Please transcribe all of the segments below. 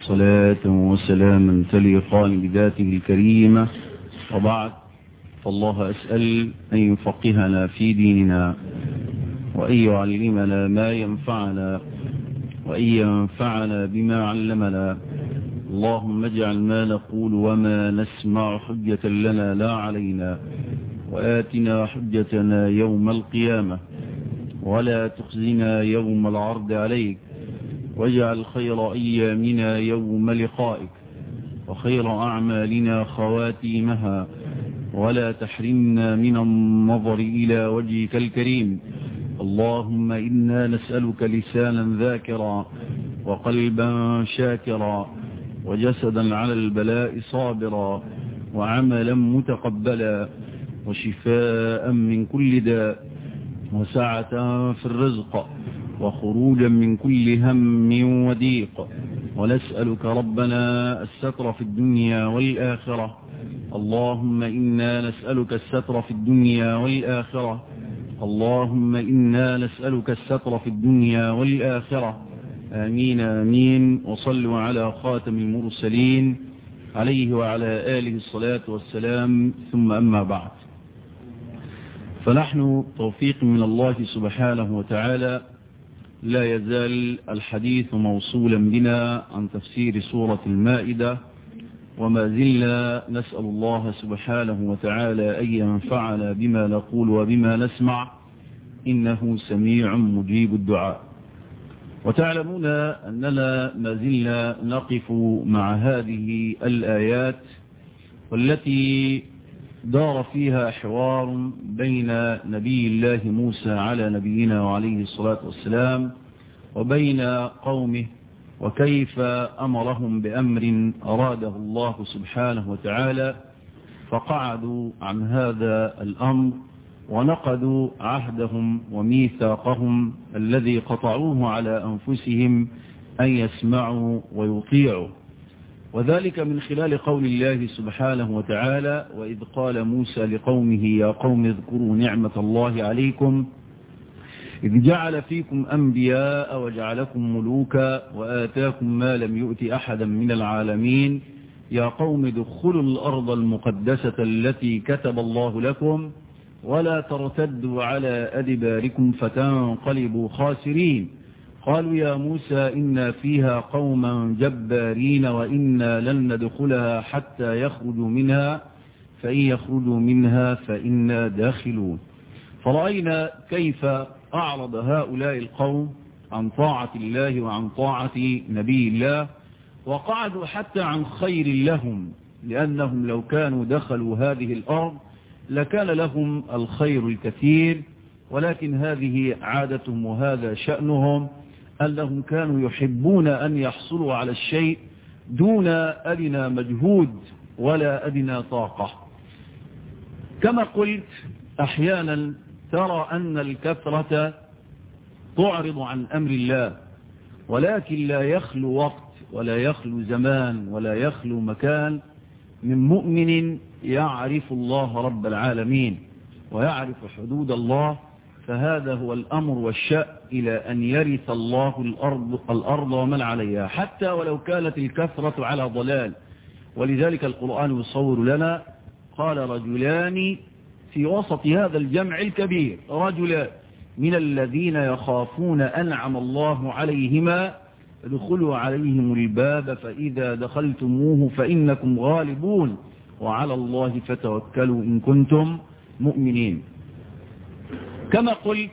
صلاة وسلاما تليقان بذاته الكريمة وبعد فالله أسأل أن يفقهنا في ديننا وأن يعلمنا ما ينفعنا وأن ينفعنا بما علمنا اللهم اجعل ما نقول وما نسمع حجة لنا لا علينا وآتنا حجتنا يوم القيامة ولا تخزنا يوم العرض عليك واجعل خير أيامنا يوم لقائك وخير أعمالنا خواتيمها ولا تحرمنا من النظر إلى وجهك الكريم اللهم إنا نسألك لسانا ذاكرا وقلبا شاكرا وجسدا على البلاء صابرا وعملا متقبلا وشفاء من كل داء وسعة في الرزق وخروجا من كل هم وضيق ونسألك ربنا الستر في الدنيا والآخرة اللهم إنا نسألك الستر في الدنيا والآخرة اللهم إنا نسألك الستر في الدنيا والآخرة آمين آمين وصلوا على خاتم المرسلين عليه وعلى آله الصلاة والسلام ثم أما بعد فنحن توفيق من الله سبحانه وتعالى لا يزال الحديث موصولا بنا عن تفسير سورة المائدة وما زلنا نسأل الله سبحانه وتعالى أن ينفعنا بما نقول وبما نسمع إنه سميع مجيب الدعاء وتعلمون أننا ما زلنا نقف مع هذه الآيات والتي دار فيها حوار بين نبي الله موسى على نبينا وعليه الصلاة والسلام وبين قومه وكيف أمرهم بأمر أراده الله سبحانه وتعالى فقعدوا عن هذا الأمر ونقضوا عهدهم وميثاقهم الذي قطعوه على أنفسهم أن يسمعوا ويطيعوا وذلك من خلال قول الله سبحانه وتعالى وإذ قال موسى لقومه يا قوم اذكروا نعمة الله عليكم إذ جعل فيكم أنبياء وجعلكم ملوكا وآتاكم ما لم يؤت أحدا من العالمين يا قوم ادخلوا الأرض المقدسة التي كتب الله لكم ولا ترتدوا على أدباركم فتنقلبوا خاسرين قالوا يا موسى إنا فيها قوما جبارين وإنا لن ندخلها حتى يخرجوا منها فإن يخرجوا منها فإنا داخلون فرأينا كيف أعرض هؤلاء القوم عن طاعة الله وعن طاعة نبي الله وقعدوا حتى عن خير لهم لأنهم لو كانوا دخلوا هذه الأرض لكان لهم الخير الكثير ولكن هذه عادتهم وهذا شأنهم أنهم كانوا يحبون أن يحصلوا على الشيء دون أدنى مجهود ولا أدنى طاقة كما قلت أحيانا ترى أن الكثرة تعرض عن أمر الله ولكن لا يخلو وقت ولا يخلو زمان ولا يخلو مكان من مؤمن يعرف الله رب العالمين ويعرف حدود الله فهذا هو الأمر والشأن إلى أن يرث الله الأرض, الأرض ومن عليها حتى ولو كانت الكثرة على ضلال ولذلك القرآن يصور لنا قال رجلان في وسط هذا الجمع الكبير رجلان من الذين يخافون أنعم الله عليهما ادخلوا عليهم الباب فإذا دخلتموه فإنكم غالبون وعلى الله فتوكلوا إن كنتم مؤمنين كما قلت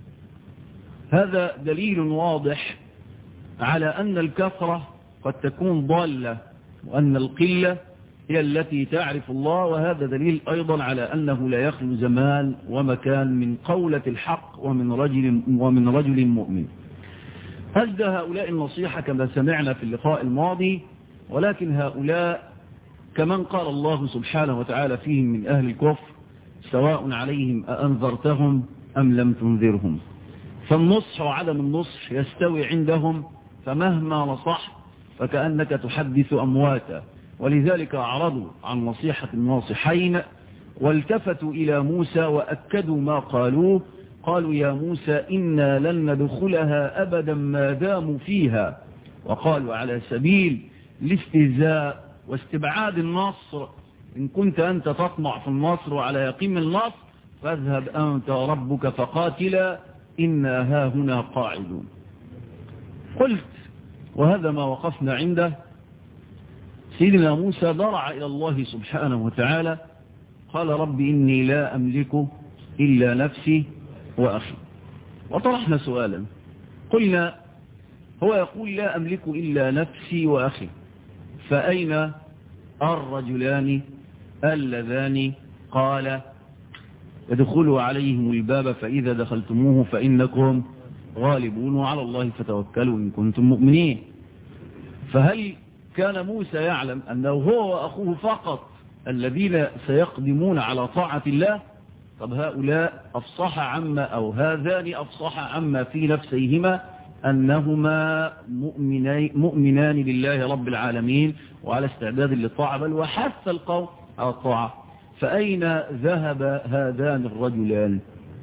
هذا دليل واضح على أن الكثرة قد تكون ضالة وأن القلة هي التي تعرف الله وهذا دليل أيضا على أنه لا يخلو زمان ومكان من قولة الحق ومن رجل, ومن رجل مؤمن أجد هؤلاء النصيحة كما سمعنا في اللقاء الماضي ولكن هؤلاء كمن قال الله سبحانه وتعالى فيهم من أهل الكفر سواء عليهم أأنذرتهم أم لم تنذرهم فالنصح وعدم النصح يستوي عندهم فمهما نصح فكأنك تحدث أمواتا ولذلك أعرضوا عن نصيحة الناصحين والتفتوا إلى موسى وأكدوا ما قالوه قالوا يا موسى إنا لن ندخلها أبدا ما داموا فيها وقالوا على سبيل الاستهزاء واستبعاد النصر إن كنت أنت تطمع في النصر وعلى يقين من النصر فاذهب أنت وربك فقاتلا إنا ها هنا قاعدون قلت وهذا ما وقفنا عنده سيدنا موسى ضرع إلى الله سبحانه وتعالى قال رب إني لا أملك إلا نفسي وأخي وطرحنا سؤالا قلنا هو يقول لا أملك إلا نفسي وأخي فأين الرجلان اللذان قال ادخلوا عليهم الباب فإذا دخلتموه فإنكم غالبون وعلى الله فتوكلوا إن كنتم مؤمنين فهل كان موسى يعلم أنه هو وأخوه فقط الذين سيقدمون على طاعة الله طب هؤلاء أفصح عما أو هذان أفصح عما في نفسيهما أنهما مؤمنان, مؤمنان بالله رب العالمين وعلى استعداد للطاعة بل وحث القوم على الطاعة فأين ذهب هذان الرجلان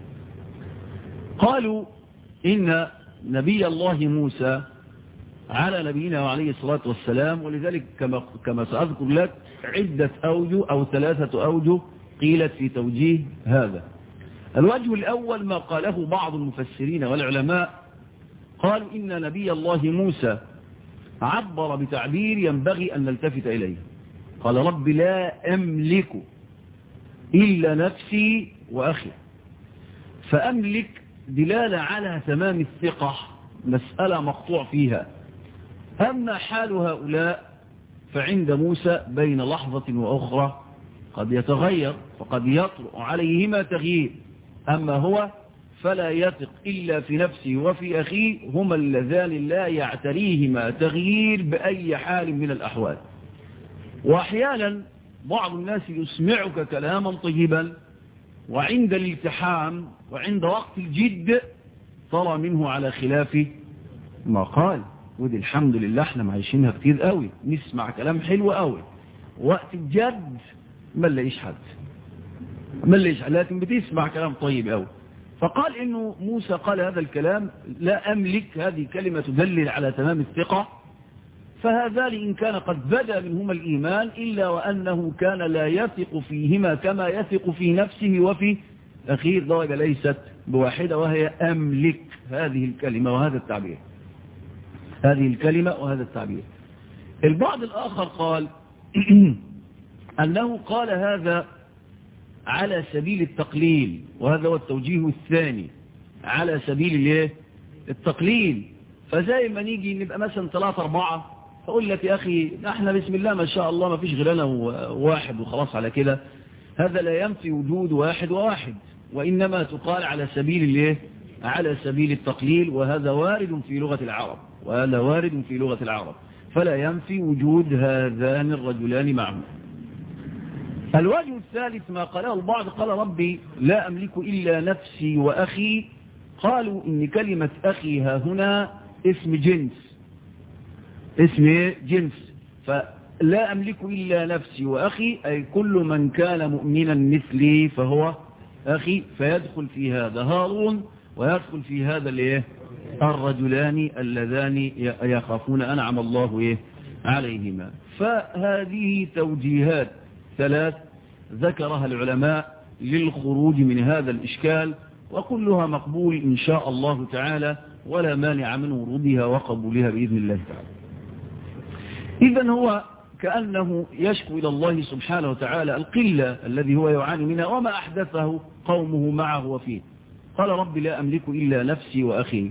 قالوا إن نبي الله موسى على نبينا وعليه الصلاة والسلام ولذلك كما, كما سأذكر لك عدة أوجه أو ثلاثة أوجه قيلت في توجيه هذا الوجه الأول ما قاله بعض المفسرين والعلماء قالوا إن نبي الله موسى عبر بتعبير ينبغي أن نلتفت إليه قال رب لا أملك إلا نفسي وأخي فأملك دلالة على تمام الثقة مسألة مقطوع فيها أما حال هؤلاء فعند موسى بين لحظة وأخرى قد يتغير وقد يطرأ عليهما تغيير أما هو فلا يثق إلا في نفسه وفي أخيه هما اللذان لا يعتريهما تغيير بأي حال من الأحوال وأحيانا بعض الناس يسمعك كلاما طيبا وعند الالتحام وعند وقت الجد ترى منه على خلاف ما قال ودي الحمد لله احنا معيشينها كتير قوي نسمع كلام حلو قوي وقت الجد ما نلاقيش حد ما نلاقيش لكن بتسمع كلام طيب قوي فقال انه موسى قال هذا الكلام لا املك هذه كلمة تدلل على تمام الثقة فهذان إن كان قد بدا منهما الإيمان إلا وأنه كان لا يثق فيهما كما يثق في نفسه وفي أخيه درجة ليست بواحدة وهي أملك هذه الكلمة وهذا التعبير هذه الكلمة وهذا التعبير البعض الآخر قال أنه قال هذا على سبيل التقليل وهذا هو التوجيه الثاني على سبيل التقليل فزي ما نيجي نبقى مثلا ثلاثة أربعة فأقول لك يا أخي احنا بسم الله ما شاء الله ما فيش غيرنا واحد وخلاص على كده هذا لا ينفي وجود واحد وواحد وإنما تقال على سبيل الايه على سبيل التقليل وهذا وارد في لغة العرب وهذا وارد في لغة العرب فلا ينفي وجود هذان الرجلان معه الوجه الثالث ما قاله البعض قال ربي لا أملك إلا نفسي وأخي قالوا إن كلمة أخي ها هنا اسم جنس اسم جنس فلا أملك إلا نفسي وأخي أي كل من كان مؤمنا مثلي فهو أخي فيدخل في هذا هارون ويدخل في هذا الايه الرجلان اللذان يخافون أنعم الله إيه عليهما فهذه توجيهات ثلاث ذكرها العلماء للخروج من هذا الإشكال وكلها مقبول إن شاء الله تعالى ولا مانع من ورودها وقبولها بإذن الله تعالى إذا هو كأنه يشكو إلى الله سبحانه وتعالى القلة الذي هو يعاني منها وما أحدثه قومه معه وفيه قال رب لا أملك إلا نفسي وأخي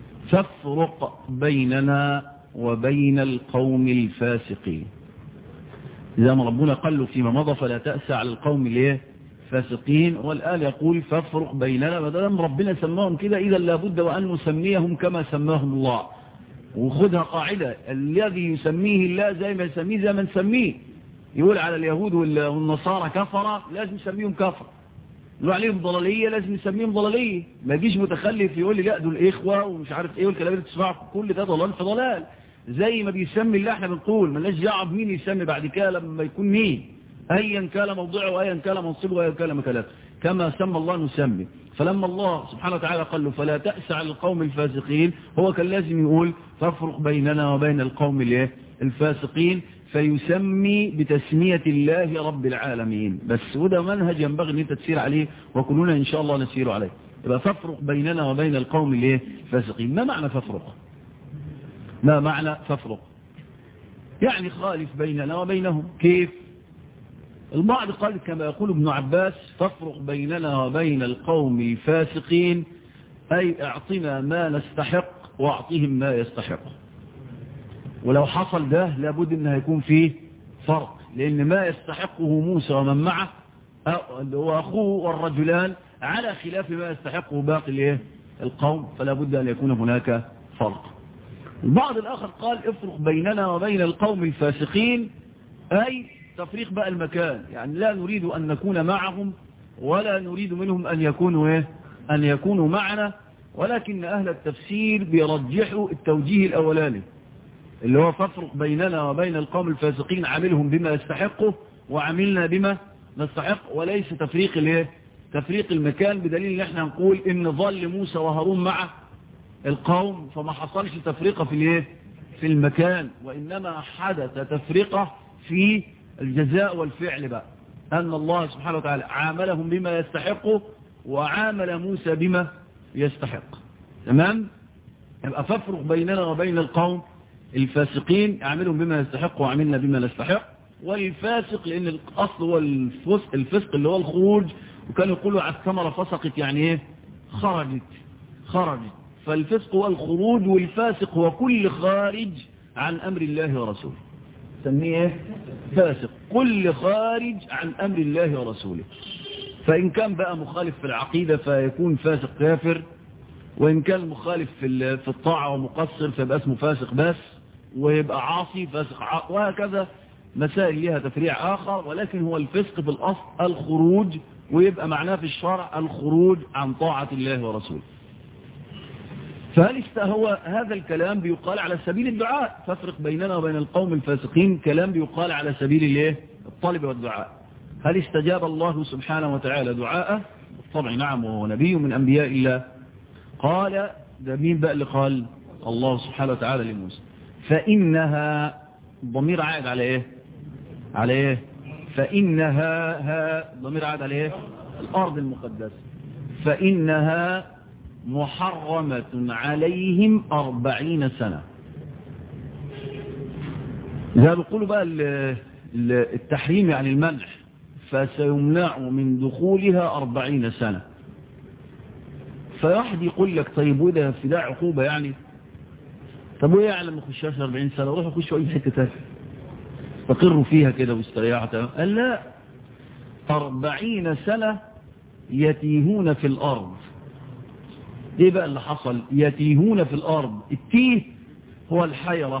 فافرق بيننا وبين القوم الفاسقين إذا ما ربنا قال له فيما مضى فلا تأسى على القوم اللي فاسقين والآن يقول فافرق بيننا ما دام ربنا سماهم كده إذا لابد وأن نسميهم كما سماهم الله وخذها قاعدة الذي يسميه الله زي ما يسميه زي ما نسميه يقول على اليهود والنصارى كفرة لازم نسميهم كفر يقول عليهم ضلالية لازم نسميهم ضلالية ما يجيش متخلف يقول لي لا دول إخوة ومش عارف إيه والكلام اللي تسمعه كل ده ضلال في ضلال زي ما بيسمي الله احنا بنقول مالناش دعوه بمين يسمي بعد كده لما يكون مين ايا كان موضوعه وايا كان منصبه وايا كان مكانته كما سمى الله نسمي فلما الله سبحانه وتعالى قال له فلا تأس على القوم الفاسقين هو كان لازم يقول فافرق بيننا وبين القوم الايه الفاسقين فيسمي بتسمية الله رب العالمين بس وده منهج ينبغي ان انت تسير عليه وكلنا ان شاء الله نسير عليه يبقى فافرق بيننا وبين القوم الايه الفاسقين ما معنى فافرق ما معنى فافرق يعني خالف بيننا وبينهم كيف البعض قال كما يقول ابن عباس فافرق بيننا وبين القوم الفاسقين أي اعطنا ما نستحق واعطهم ما يستحق ولو حصل ده لابد ان هيكون فيه فرق لان ما يستحقه موسى ومن معه اللي هو اخوه والرجلان على خلاف ما يستحقه باقي الايه القوم فلا بد ان يكون هناك فرق البعض الاخر قال افرق بيننا وبين القوم الفاسقين اي تفريق بقى المكان يعني لا نريد ان نكون معهم ولا نريد منهم ان يكونوا ايه ان يكونوا معنا ولكن اهل التفسير بيرجحوا التوجيه الاولاني اللي هو فافرق بيننا وبين القوم الفاسقين عاملهم بما يستحقه وعملنا بما نستحق وليس تفريق الايه تفريق المكان بدليل ان احنا نقول ان ظل موسى وهارون مع القوم فما حصلش تفرقة في الايه في المكان وانما حدث تفرقة في الجزاء والفعل بقى ان الله سبحانه وتعالى عاملهم بما يستحقه وعامل موسى بما يستحق تمام يبقى فافرق بيننا وبين القوم الفاسقين اعملهم بما يستحق وعملنا بما نستحق والفاسق لان الاصل هو الفسق, الفسق اللي هو الخروج وكانوا يقولوا على الثمرة فسقت يعني ايه خرجت خرجت فالفسق هو الخروج والفاسق هو كل خارج عن امر الله ورسوله سميه ايه فاسق كل خارج عن امر الله ورسوله فان كان بقى مخالف في العقيدة فيكون فاسق كافر وإن كان مخالف في في الطاعة ومقصر فيبقى اسمه فاسق بس ويبقى عاصي فاسق عاصي وهكذا مسائل لها تفريع آخر ولكن هو الفسق في الأصل الخروج ويبقى معناه في الشرع الخروج عن طاعة الله ورسوله فهل هو هذا الكلام بيقال على سبيل الدعاء فافرق بيننا وبين القوم الفاسقين كلام بيقال على سبيل الايه الطلب والدعاء هل استجاب الله سبحانه وتعالى دعاءه طبعا نعم وهو نبي من أنبياء الله قال ده مين بقى اللي قال الله سبحانه وتعالى لموسى فإنها ضمير عائد على ايه على ايه فإنها ها ضمير عائد على ايه الأرض المقدسة فإنها محرمة عليهم أربعين سنة زي بيقولوا بقى التحريم يعني المنع فسيمنع من دخولها أربعين سنة فواحد يقول لك طيب وده في ده عقوبة يعني طب وإيه يعني لما يخشهاش 40 سنة روح يخش أي حتة تانية استقروا فيها كده واستريحوا قال لا أربعين سنة يتيهون في الأرض ايه بقى اللي حصل يتيهون في الأرض التيه هو الحيرة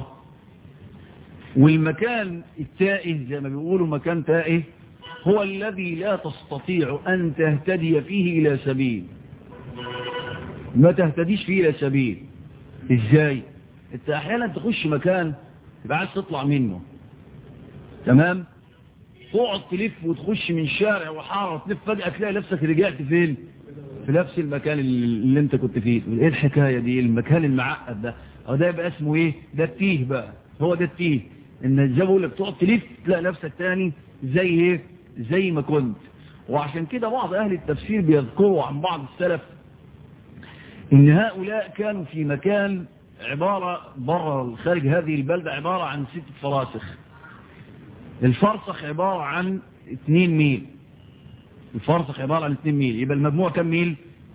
والمكان التائه زي ما بيقولوا مكان تائه هو الذي لا تستطيع أن تهتدي فيه إلى سبيل ما تهتديش فيه إلى سبيل إزاي انت أحيانا تخش مكان تبقى عايز تطلع منه تمام تقعد تلف وتخش من شارع وحارة تلف فجأة تلاقي نفسك رجعت فين في نفس المكان اللي انت كنت فيه ايه الحكاية دي المكان المعقد ده او ده يبقى اسمه ايه ده التيه بقى هو ده التيه ان زي بقول لك تقعد تلف تلاقي نفسك تاني زي ايه زي ما كنت وعشان كده بعض اهل التفسير بيذكروا عن بعض السلف ان هؤلاء كانوا في مكان عبارة بره خارج هذه البلدة عبارة عن ست فراسخ الفرسخ عبارة عن 2 ميل الفرسخ عبارة عن 2 ميل يبقى المجموع كم ميل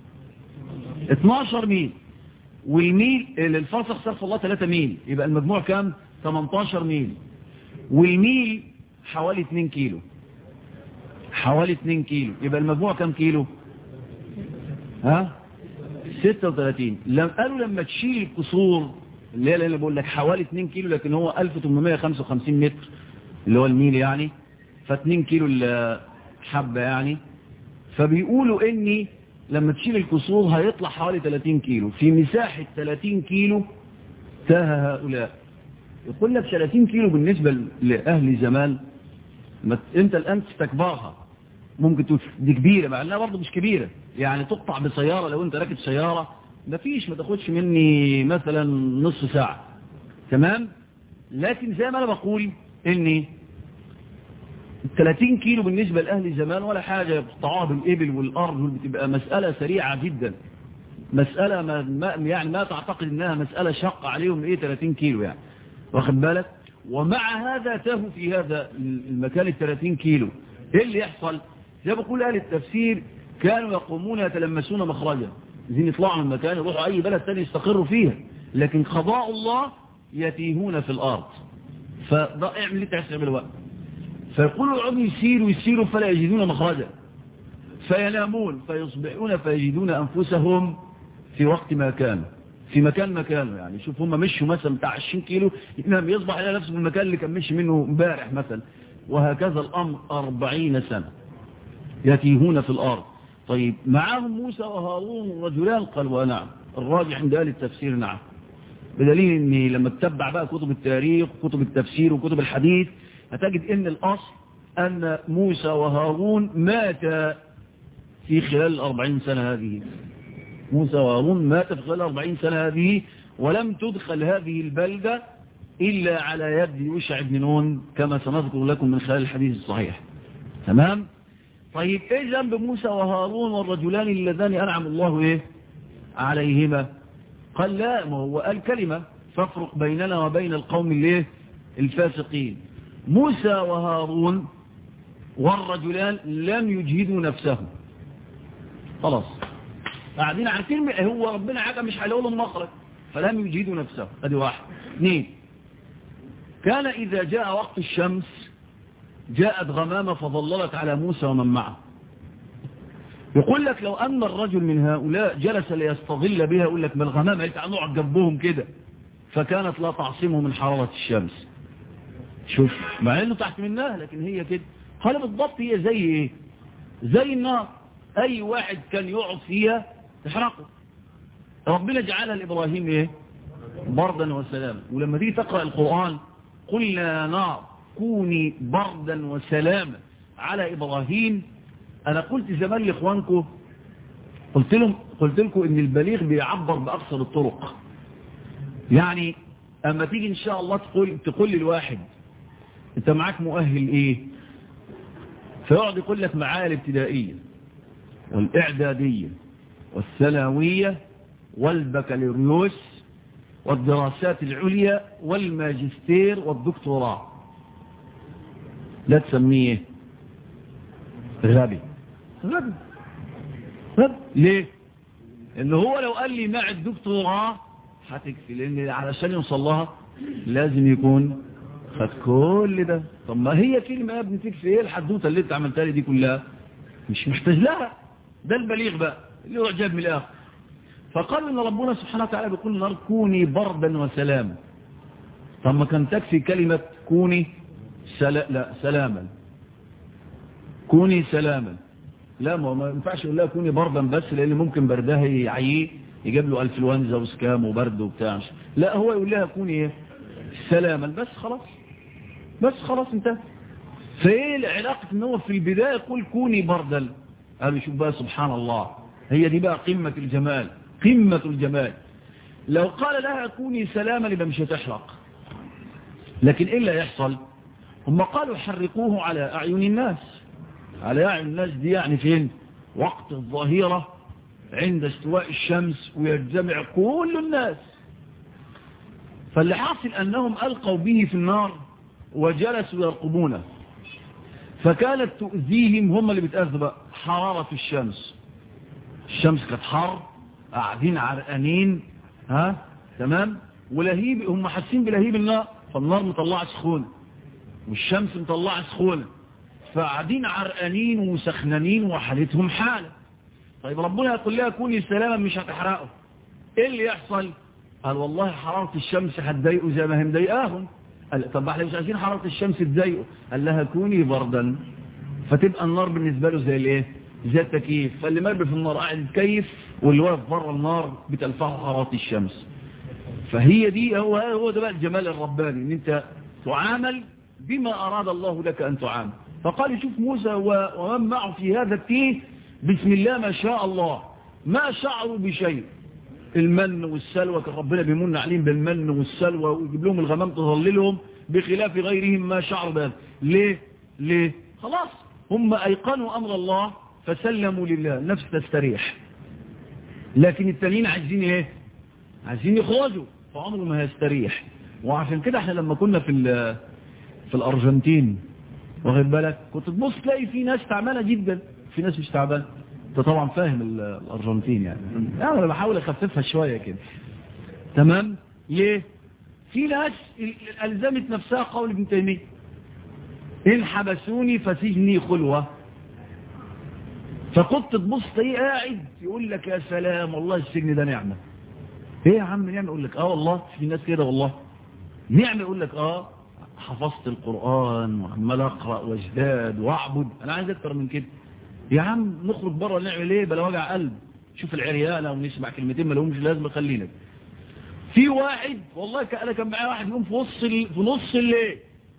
12 ميل والميل الفرسخ صرف الله 3 ميل يبقى المجموع كم 18 ميل والميل حوالي 2 كيلو حوالي 2 كيلو يبقى المجموع كم كيلو ها 36 لم قالوا لما تشيل الكسور اللي هي اللي بقول لك حوالي 2 كيلو لكن هو 1855 متر اللي هو الميل يعني ف2 كيلو الحبة يعني فبيقولوا اني لما تشيل الكسور هيطلع حوالي 30 كيلو في مساحة 30 كيلو تاه هؤلاء يقول لك 30 كيلو بالنسبة لأهل زمان انت الآن تستكبرها ممكن تقول دي كبيرة مع انها برضه مش كبيرة يعني تقطع بسيارة لو انت راكب سيارة مفيش ما تاخدش مني مثلا نص ساعة تمام لكن زي ما انا بقول ان 30 كيلو بالنسبة لأهل زمان ولا حاجة يقطعوها بالإبل والأرض بتبقى مسألة سريعة جدا مسألة ما ما يعني ما تعتقد انها مسألة شاقة عليهم ايه 30 كيلو يعني واخد بالك ومع هذا تهوا في هذا المكان ال 30 كيلو ايه اللي يحصل زي بقول اهل التفسير كانوا يقومون يتلمسون مخرجا عايزين يطلعوا من المكان يروحوا اي بلد ثاني يستقروا فيها لكن قضاء الله يتيهون في الارض فده اعمل اللي تحسب الوقت فيقولوا العم يسيروا يسيروا فلا يجدون مخرجا فينامون فيصبحون فيجدون انفسهم في وقت ما كانوا في مكان مكانه يعني شوف هم مشوا مثلا بتاع 20 كيلو ينام يصبح الى نفسه في المكان اللي كان مشي منه امبارح مثلا وهكذا الامر 40 سنة يتيهون في الارض طيب معاهم موسى وهارون رجلان قال ونعم الراجح عند اهل التفسير نعم بدليل ان لما تتبع بقى كتب التاريخ وكتب التفسير وكتب الحديث هتجد ان الاصل ان موسى وهارون مات في خلال الاربعين سنة هذه موسى وهارون مات في خلال الاربعين سنة هذه ولم تدخل هذه البلدة إلا على يد يوشع بن نون كما سنذكر لكم من خلال الحديث الصحيح تمام طيب ايه ذنب موسى وهارون والرجلان اللذان أنعم الله ايه عليهما قال لا ما هو قال كلمة فافرق بيننا وبين القوم الايه الفاسقين موسى وهارون والرجلان لم يجهدوا نفسهم خلاص قاعدين عارفين هو ربنا حاجة مش هيلاقوا لهم مخرج فلم يجهدوا نفسهم ادي واحد اثنين كان إذا جاء وقت الشمس جاءت غمامة فظللت على موسى ومن معه يقول لك لو أن الرجل من هؤلاء جلس ليستظل بها يقول لك ما الغمامة تعال نقعد جنبهم كده فكانت لا تعصمه من حرارة الشمس شوف مع انه تحت منها لكن هي كده قال بالضبط هي زي ايه زي النار اي واحد كان يقعد فيها تحرقه ربنا جعلها لابراهيم ايه بردا وسلاما ولما تيجي تقرأ القرآن قلنا نار كوني بردا وسلاما على إبراهيم أنا قلت زمان لإخوانكم قلت لهم قلت لكم إن البليغ بيعبر بأكثر الطرق يعني أما تيجي إن شاء الله تقول تقول للواحد أنت معاك مؤهل إيه فيقعد يقول لك معاه الابتدائية والإعدادية والثانوية والبكالوريوس والدراسات العليا والماجستير والدكتوراه لا تسميه غبي غبي غبي ليه ان هو لو قال لي مع الدكتوراه هتكفي لان علشان يوصل لها لازم يكون خد كل ده طب ما هي كلمة يا ابني تكفي ايه الحدوته اللي انت عملتها لي دي كلها مش محتاج لها ده البليغ بقى اللي هو جاب من الاخر فقالوا ان ربنا سبحانه وتعالى بيقول النار كوني بردا وسلاما طب ما كان تكفي كلمة كوني سلا لا سلاما كوني سلاما لا ما ما ينفعش يقول لها كوني بردا بس لان ممكن بردها يعيه يجيب له انفلونزا وسكام وبرد وبتاع لا هو يقول لها كوني ايه سلاما بس خلاص بس خلاص انتهى فايه العلاقة ان هو في البداية يقول كوني بردا قالوا شوف بقى سبحان الله هي دي بقى قمة الجمال قمة الجمال لو قال لها كوني سلاما يبقى مش هتحرق لكن ايه اللي يحصل هم قالوا حرقوه على اعين الناس على اعين الناس دي يعني فين وقت الظهيرة عند استواء الشمس ويجتمع كل الناس فاللي حاصل انهم القوا به في النار وجلسوا يرقبونه فكانت تؤذيهم هم اللي بتأذوا بقى حرارة الشمس الشمس كانت حر قاعدين عرقانين ها تمام ولهيب هم حاسين بلهيب النار فالنار مطلعه سخونه والشمس مطلعه سخونه فقاعدين عرقانين وسخنانين وحالتهم حاله طيب ربنا يقول لها كوني سلاما مش هتحرقه ايه اللي يحصل قال والله حرارة الشمس هتضايقه زي ما هي مضايقاهم قال طب احنا مش عايزين حرارة الشمس تضايقه قال لها كوني بردا فتبقى النار بالنسبة له زي الايه زي التكييف فاللي مربي في النار قاعد يتكيف واللي واقف بره النار بتلفعه حرارة الشمس فهي دي هو هو ده بقى الجمال الرباني ان انت تعامل بما اراد الله لك ان تعامل فقال شوف موسى ومن معه في هذا التيه بسم الله ما شاء الله ما شعروا بشيء المن والسلوى كان ربنا بيمن عليهم بالمن والسلوى ويجيب لهم الغمام تظللهم بخلاف غيرهم ما شعر بهذا ليه ليه خلاص هم أيقنوا أمر الله فسلموا لله نفس تستريح لكن التانيين عايزين ايه عايزين يخرجوا فعمره ما هيستريح وعشان كده احنا لما كنا في في الارجنتين واخد بالك كنت تبص تلاقي في ناس تعبانه جدا في ناس مش تعبانه انت طبعا فاهم الارجنتين يعني يعني انا بحاول اخففها شويه كده تمام ليه في ناس الزمت نفسها قول ابن تيميه ان حبسوني فسجني خلوه فكنت تبص تلاقيه قاعد يقول لك يا سلام والله السجن ده نعمه ايه يا عم نعمه يقول لك اه والله في ناس كده والله نعمه يقول لك اه حفظت القرآن وعمال اقرا واجداد واعبد انا عايز اكتر من كده يا عم نخرج بره نعمل ايه بلا وجع قلب شوف العريانه ونسمع كلمتين ما لهمش لازمه خلينا في واحد والله انا كان معايا واحد يقوم في نص في نص الليل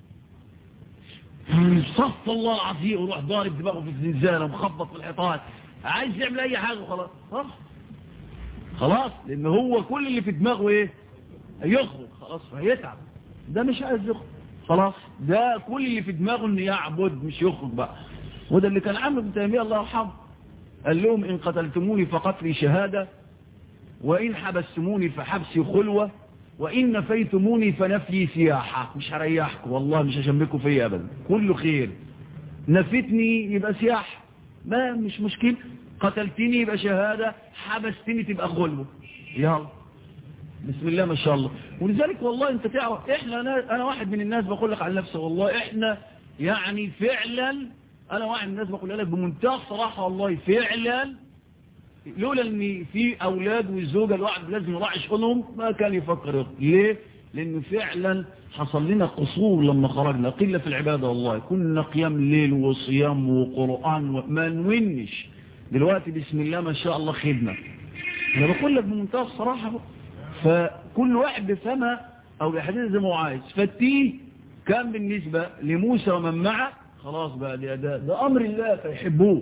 صف الله العظيم وروح ضارب دماغه في الزنزانه ومخبط في الحيطان عايز يعمل اي حاجه وخلاص خلاص خلاص لان هو كل اللي في دماغه ايه هيخرج خلاص فهيتعب ده مش عايز يخرج خلاص ده كل اللي في دماغه انه يعبد مش يخرج بقى وده اللي كان عم ابن تيميه الله يرحمه قال لهم ان قتلتموني فقتلي شهاده وان حبستموني فحبسي خلوه وإن نفيتموني فنفي سياحة مش هريحكم والله مش هشمكم فيا أبدا كله خير نفيتني يبقى سياحة ما مش مشكلة قتلتني يبقى شهادة حبستني تبقى خلوة يلا بسم الله ما شاء الله ولذلك والله انت تعرف احنا انا, أنا واحد من الناس بقول لك عن نفسي والله احنا يعني فعلا انا واحد من الناس بقول لك بمنتهى الصراحة والله فعلا لولا ان في اولاد والزوجة الواحد لازم يراعي شؤونهم ما كان يفكر يخرج ليه لانه فعلا حصل لنا قصور لما خرجنا قلة في العبادة والله كنا قيام الليل وصيام وقرآن وما نونش دلوقتي بسم الله ما شاء الله خدمة انا بقول لك بمنتهى الصراحة فكل واحد بيفهمها او بيحددها زي ما هو عايز فالتيه كان بالنسبة لموسى ومن معه خلاص بقى ده, ده, ده امر الله فيحبوه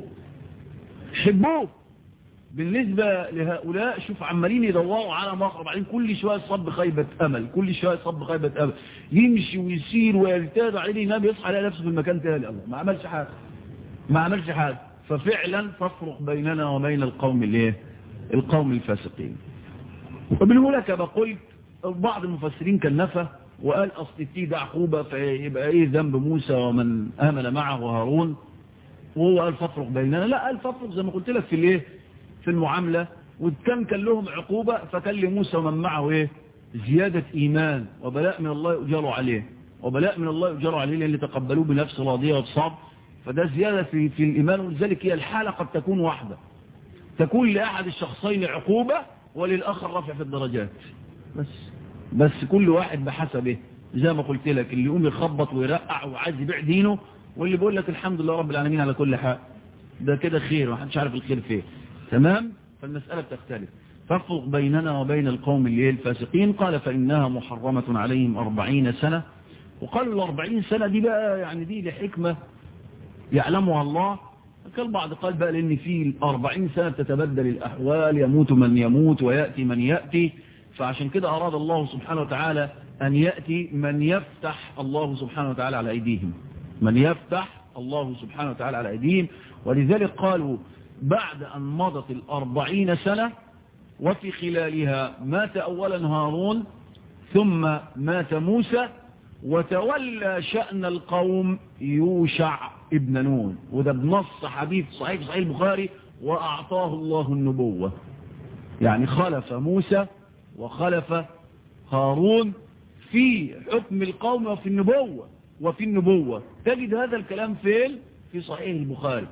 يحبوه بالنسبة لهؤلاء شوف عمالين يدوروا على مخرج بعدين كل شوية صب خيبة أمل كل شوية صب خيبة أمل يمشي ويسير ويرتاد عليه ينام يصحى يلاقي نفسه في المكان تاني الله ما عملش حاجة ما عملش حاجة ففعلا تفرق بيننا وبين القوم الايه القوم الفاسقين وبالهولة كما قلت بعض المفسرين كان نفى وقال أصل التي ده عقوبة فيبقى ايه ذنب موسى ومن آمن معه هارون وهو قال تفرق بيننا لا قال تفرق زي ما قلت لك في الايه في المعاملة وكان كان لهم عقوبة فكان لموسى ومن معه ايه زيادة ايمان وبلاء من الله يؤجروا عليه وبلاء من الله يؤجروا عليه لان تقبلوه بنفس راضية وبصبر فده زيادة في, في الايمان ولذلك هي الحالة قد تكون واحدة تكون لأحد الشخصين عقوبة وللآخر رفع في الدرجات بس بس كل واحد بحسبه زي ما قلت لك اللي يقوم يخبط ويرقع وعايز يبيع دينه واللي بيقول لك الحمد لله رب العالمين على كل حال ده كده خير ومحدش عارف الخير فين تمام فالمسألة بتختلف فافرق بيننا وبين القوم اللي الفاسقين قال فإنها محرمة عليهم أربعين سنة وقالوا الأربعين سنة دي بقى يعني دي لحكمة يعلمها الله كالبعض قال بقى لأن في الأربعين سنة تتبدل الأحوال يموت من يموت ويأتي من يأتي فعشان كده أراد الله سبحانه وتعالى أن يأتي من يفتح الله سبحانه وتعالى على أيديهم من يفتح الله سبحانه وتعالى على أيديهم ولذلك قالوا بعد أن مضت الأربعين سنة وفي خلالها مات أولا هارون ثم مات موسى وتولى شأن القوم يوشع ابن نون وده بنص حديث صحيح صحيح البخاري وأعطاه الله النبوة يعني خلف موسى وخلف هارون في حكم القوم وفي النبوة وفي النبوة تجد هذا الكلام فين في صحيح البخاري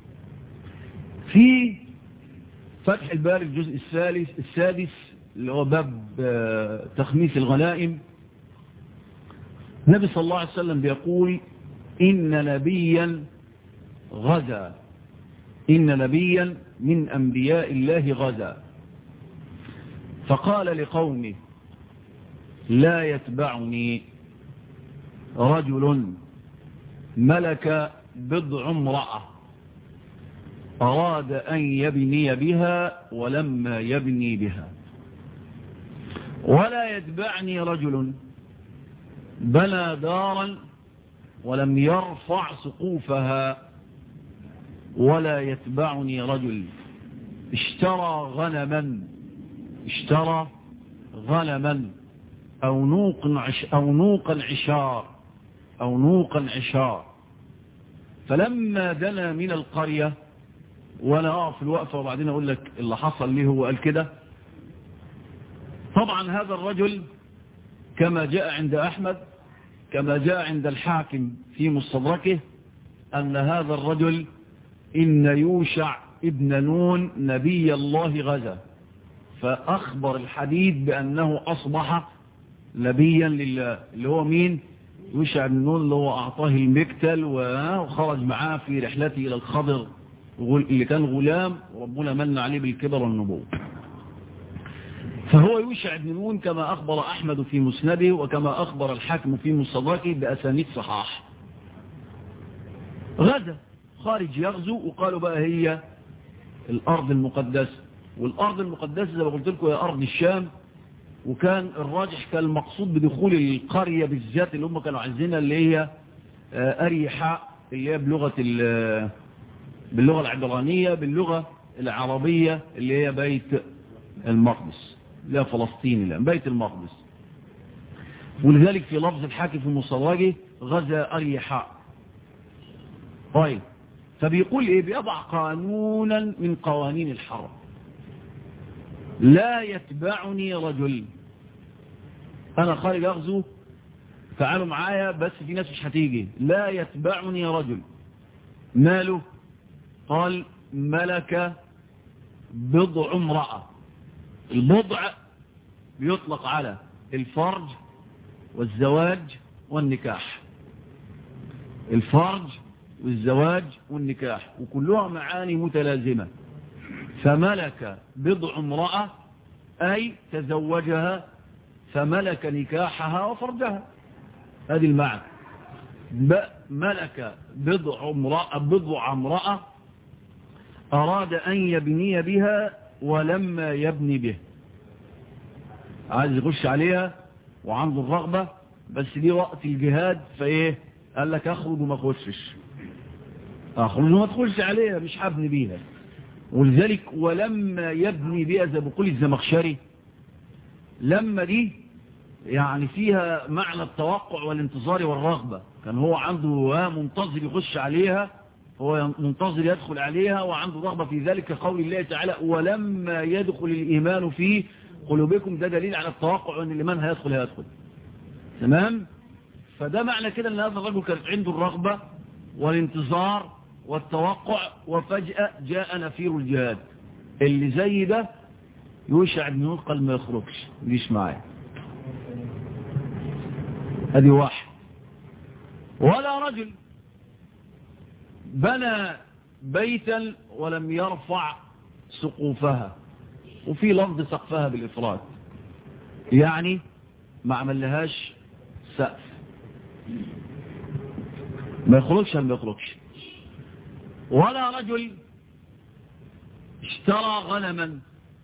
في فتح الباري الجزء الثالث السادس اللي هو باب تخميس الغنائم النبي صلى الله عليه وسلم بيقول إن نبيا غزا إن نبيا من أنبياء الله غزا فقال لقومه لا يتبعني رجل ملك بضع امرأة أراد أن يبني بها ولما يبني بها ولا يتبعني رجل بنى دارا ولم يرفع سقوفها ولا يتبعني رجل اشترى غنما اشترى غنما أو نوق عش أو نوقا عشار أو نوقا عشار فلما دنا من القرية وأنا أقف الوقفة وبعدين أقول لك اللي حصل ليه هو قال كده طبعا هذا الرجل كما جاء عند أحمد كما جاء عند الحاكم في مستدركه أن هذا الرجل إن يوشع ابن نون نبي الله غزا فأخبر الحديث بأنه أصبح نبيا لله اللي هو مين يوشع بن نون اللي هو أعطاه المكتل وخرج معاه في رحلته إلى الخضر اللي كان غلام وربنا من عليه بالكبر والنبوة فهو يوشع بن نون كما أخبر أحمد في مسنده وكما أخبر الحاكم في مصدركه بأسانيد صحاح غزا خارج يغزو وقالوا بقى هي الأرض المقدسة والأرض المقدسة زي ما قلت لكم هي أرض الشام وكان الراجح كان المقصود بدخول القرية بالذات اللي هم كانوا عايزينها اللي هي أريحاء اللي هي بلغة باللغة العبرانية باللغة العربية اللي هي بيت المقدس اللي هي فلسطين الآن بيت المقدس ولذلك في لفظ الحاكم في المصدرجي غزا أريحاء طيب فبيقول ايه بيضع قانونا من قوانين الحرب لا يتبعني رجل انا خارج اغزو تعالوا معايا بس في ناس مش هتيجي لا يتبعني رجل ماله قال ملك بضع امرأة البضع بيطلق على الفرج والزواج والنكاح الفرج والزواج والنكاح وكلها معاني متلازمة فملك بضع امرأة أي تزوجها فملك نكاحها وفرجها هذه المعنى ملك بضع امرأة, بضع امرأة أراد أن يبني بها ولما يبني به عايز يخش عليها وعنده الرغبة بس دي وقت الجهاد فايه قال لك اخرج وما اخشش اخرج وما ادخلش عليها مش هبني بيها ولذلك ولما يبني بها زي بقول الزمخشري لما دي يعني فيها معنى التوقع والانتظار والرغبة كان هو عنده منتظر يخش عليها هو منتظر يدخل عليها وعنده رغبة في ذلك قول الله تعالى ولما يدخل الإيمان في قلوبكم ده دليل على التوقع أن الإيمان هيدخل هيدخل تمام فده معنى كده أن هذا الرجل كانت عنده الرغبة والانتظار والتوقع وفجأة جاء نفير الجهاد اللي زي ده يوشع بن نون قال ما يخرجش ليش معايا هذه واحد ولا رجل بنى بيتا ولم يرفع سقوفها وفي لفظ سقفها بالإفراد يعني ما عملهاش سقف ما يخرجش ما يخرجش ولا رجل اشترى غنما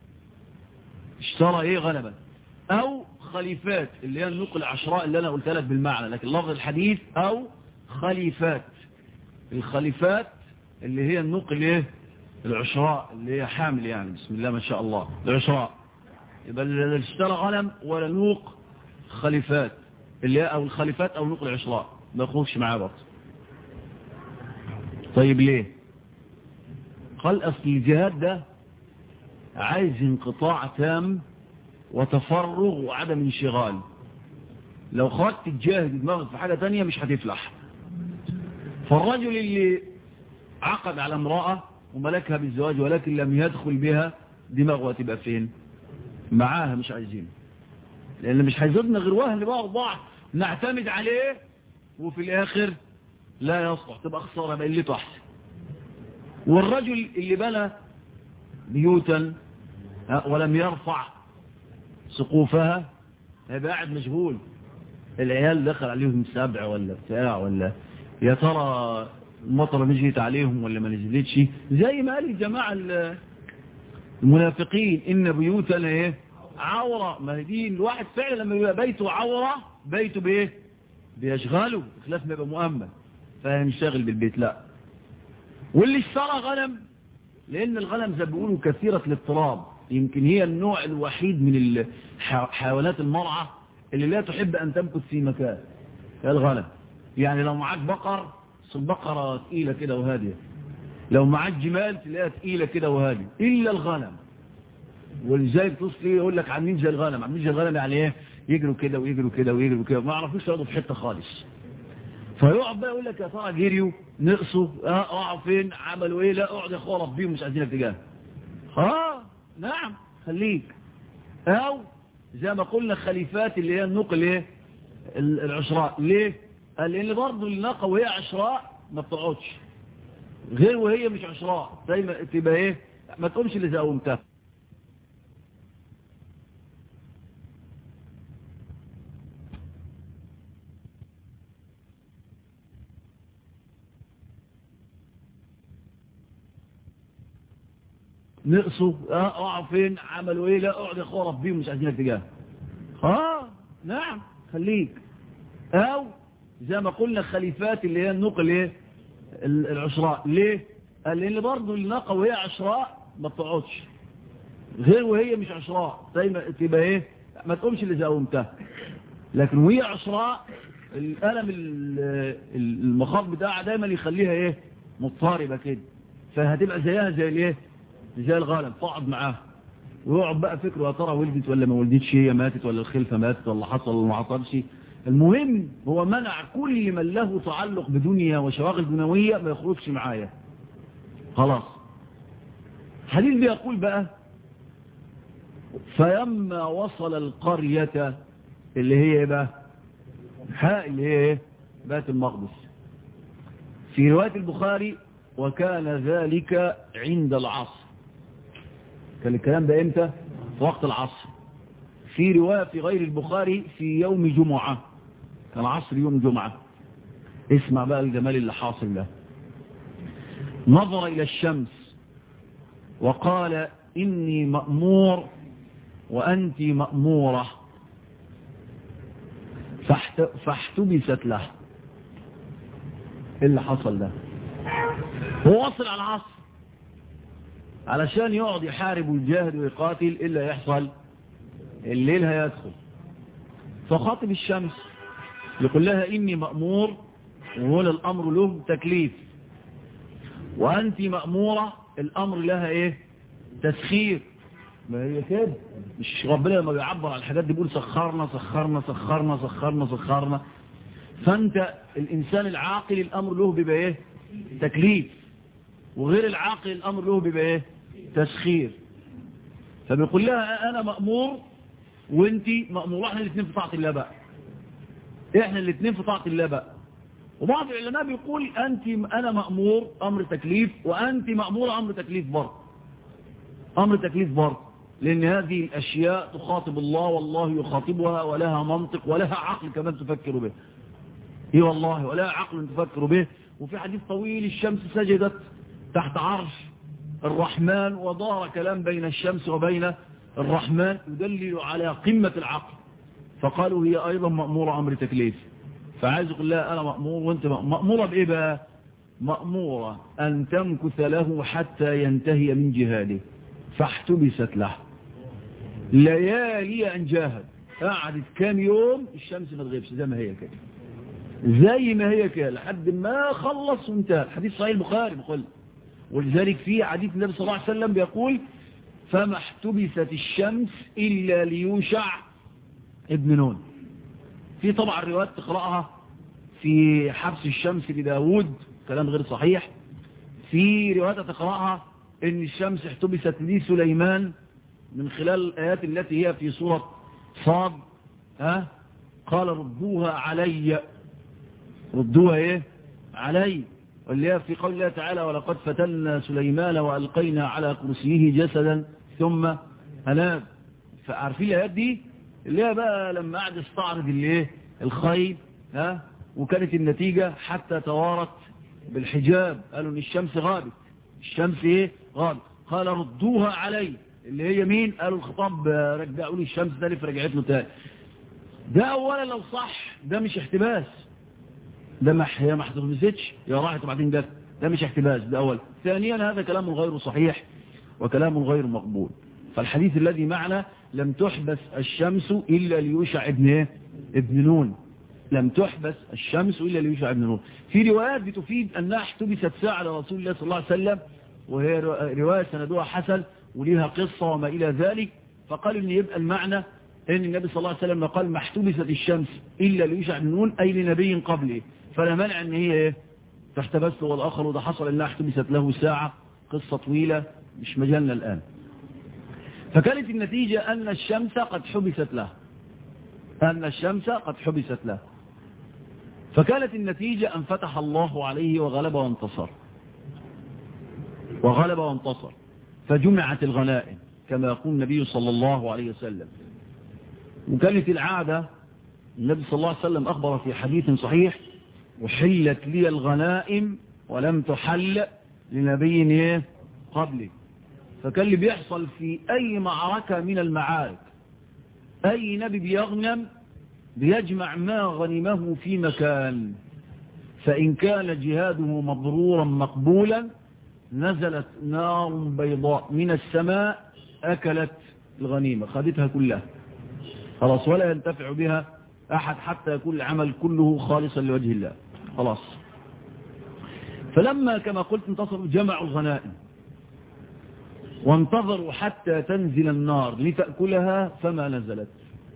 اشترى ايه غنما او خليفات اللي هي النقل العشراء اللي انا قلت لك بالمعنى لكن لفظ الحديث او خليفات الخليفات اللي هي النقل ايه العشراء اللي هي حامل يعني بسم الله ما شاء الله العشراء يبقى اللي اشترى غنم ولا نوق خليفات اللي هي او الخليفات او نقل العشراء ما يخرجش معاه برضه طيب ليه قال اصل الجهاد ده عايز انقطاع تام وتفرغ وعدم انشغال لو خرجت تجاهد دماغك في حاجة تانية مش هتفلح فالرجل اللي عقد على امرأة وملكها بالزواج ولكن لم يدخل بها دماغه هتبقى فين معاها مش عايزين لان مش هيزودنا غير وهن بقى اربعة نعتمد عليه وفي الاخر لا يصلح تبقى خسارة بقلته احسن والرجل اللي بنى بيوتا ولم يرفع سقوفها هيبقى قاعد مشغول العيال دخل عليهم سبع ولا بتاع ولا يا ترى المطره نزلت عليهم ولا ما نزلتش زي ما قال الجماعه المنافقين ان بيوتنا ايه عورة ما هي دي الواحد فعلا لما يبقى بيته عورة بيته بايه بيشغله بخلاف ما يبقى مؤمن فينشغل بالبيت لا واللي اشترى غنم لان الغنم زي ما بيقولوا كثيرة الاضطراب يمكن هي النوع الوحيد من حيوانات المرعى اللي لا تحب ان تمكث في مكان الغنم يعني لو معاك بقر البقرة تقيلة كده وهادية لو معاك جمال تلاقيها تقيلة كده وهادية إلا الغنم ولذلك تصلي يقول لك عاملين زي الغنم عاملين زي الغنم يعني ايه يجروا كده ويجروا كده ويجروا كده ما يعرفوش يقعدوا في حته خالص فيقعد بقى يقول لك يا ترى جريوا نقصوا اه راحوا فين عملوا ايه لا اقعد يا اخويا ربيهم مش عايزينك تجاه اه نعم خليك او زي ما قلنا خليفات اللي هي النقل ايه العشراء ليه قال لان برضه الناقه وهي عشراء ما بتقعدش غير وهي مش عشراء دايما تبقى ايه ما تقومش اللي زقومتها نقصوا اه اقعوا فين عملوا ايه لا اقعد يا اخويا ربيهم مش عايزينك تجاه اه نعم خليك او زي ما قلنا خليفات اللي هي النقل ايه العشراء ليه قال لان برضه الناقه وهي عشراء ما بتقعدش غير وهي مش عشراء دايما تبقى ايه ما تقومش اللي زقومتها لكن وهي عشراء الالم المخاض بتاعها دايما يخليها ايه مضطربه كده فهتبقى زيها زي الايه زي الغالب تقعد معاه ويقعد بقى فكره يا ترى ولدت ولا ما ولدتش هي ماتت ولا الخلفه ماتت ولا حصل ولا ما حصلش المهم هو منع كل من له تعلق بدنيا وشواغل دنيويه ما يخرجش معايا خلاص حديث بيقول بقى فلما وصل القرية اللي هي ايه بقى حاء اللي هي ايه بيت المقدس في رواية البخاري وكان ذلك عند العصر كان الكلام ده امتى في وقت العصر في رواية في غير البخاري في يوم جمعة كان عصر يوم جمعة اسمع بقى الجمال اللي حاصل ده نظر إلى الشمس وقال إني مأمور وأنت مأمورة فاحت... فاحتبست له ايه اللي حصل ده هو وصل على العصر علشان يقعد يحارب ويجاهد ويقاتل إلا يحصل الليل هيدخل فخاطب الشمس يقول لها إني مأمور وهنا الأمر له تكليف وأنت مأمورة الأمر لها إيه تسخير ما هي كده مش ربنا لما بيعبر عن الحاجات دي بيقول سخرنا سخرنا سخرنا سخرنا سخرنا فأنت الإنسان العاقل الأمر له بيبقى إيه تكليف وغير العاقل الأمر له بيبقى إيه تسخير فبيقول لها أنا مأمور وانت مأمور احنا الاثنين في طاعة الله بقى احنا الاثنين في طاعة الله بقى وبعض العلماء بيقول انت انا مأمور امر تكليف وانت مأمور امر تكليف برضه امر تكليف برضه لان هذه الاشياء تخاطب الله والله يخاطبها ولها منطق ولها عقل كمان تفكر به اي والله ولها عقل تفكر به وفي حديث طويل الشمس سجدت تحت عرش الرحمن ودار كلام بين الشمس وبين الرحمن يدلل على قمة العقل فقالوا هي أيضا مأمورة أمر تكليف فعايز يقول لها أنا مأمور وانت مأمورة بإيه بقى مأمورة أن تمكث له حتى ينتهي من جهاده فاحتبست له ليالي أن جاهد قعدت كام يوم الشمس ما تغيبش زي ما هي كده زي ما هي كده لحد ما خلص وانتهى حديث صحيح البخاري بقول ولذلك في حديث النبي صلى الله عليه وسلم بيقول فما احتبست الشمس إلا ليوشع ابن نون في طبعا روايات تقرأها في حبس الشمس لداود كلام غير صحيح في روايات تقرأها ان الشمس احتبست لي سليمان من خلال الآيات التي هي في سورة صاد ها قال ردوها علي ردوها ايه علي واللي هي في قول الله تعالى ولقد فتنا سليمان وألقينا على كرسيه جسدا ثم هنام فعارفين الآيات دي اللي هي بقى لما قعد استعرض الايه الخيل ها وكانت النتيجة حتى توارت بالحجاب قالوا ان الشمس غابت الشمس ايه غابت قال ردوها علي اللي هي مين قالوا الخطاب رجعوا لي الشمس تاني فرجعت له تاني ده اولا لو صح ده مش احتباس ده ما هي ما احتبستش يا راحت وبعدين جت ده مش احتباس ده اول ثانيا هذا كلام غير صحيح وكلام غير مقبول فالحديث الذي معنا لم تحبس الشمس إلا ليوشع ابن ايه ابن نون لم تحبس الشمس إلا ليوشع ابن نون في روايات بتفيد أنها احتبست ساعة لرسول الله صلى الله عليه وسلم وهي رواية سندوها حسن وليها قصة وما إلى ذلك فقال إن يبقى المعنى إن النبي صلى الله عليه وسلم قال ما احتبست الشمس إلا ليوشع بن نون أي لنبي قبله فلا مانع أن هي إيه تحتبس والآخر وده حصل أنها احتبست له ساعة قصة طويلة مش مجالنا الآن فكانت النتيجة أن الشمس قد حبست له أن الشمس قد حبست له فكانت النتيجة أن فتح الله عليه وغلب وانتصر وغلب وانتصر فجمعت الغنائم كما يقول النبي صلى الله عليه وسلم وكانت العادة النبي صلى الله عليه وسلم أخبر في حديث صحيح وحلت لي الغنائم ولم تحل لنبي قبلي فكان اللي بيحصل في أي معركة من المعارك أي نبي بيغنم بيجمع ما غنمه في مكان فإن كان جهاده مبرورا مقبولا نزلت نار بيضاء من السماء أكلت الغنيمة خدتها كلها خلاص ولا ينتفع بها أحد حتى يكون العمل كله خالصا لوجه الله خلاص فلما كما قلت انتصروا جمعوا الغنائم وانتظروا حتى تنزل النار لتأكلها فما نزلت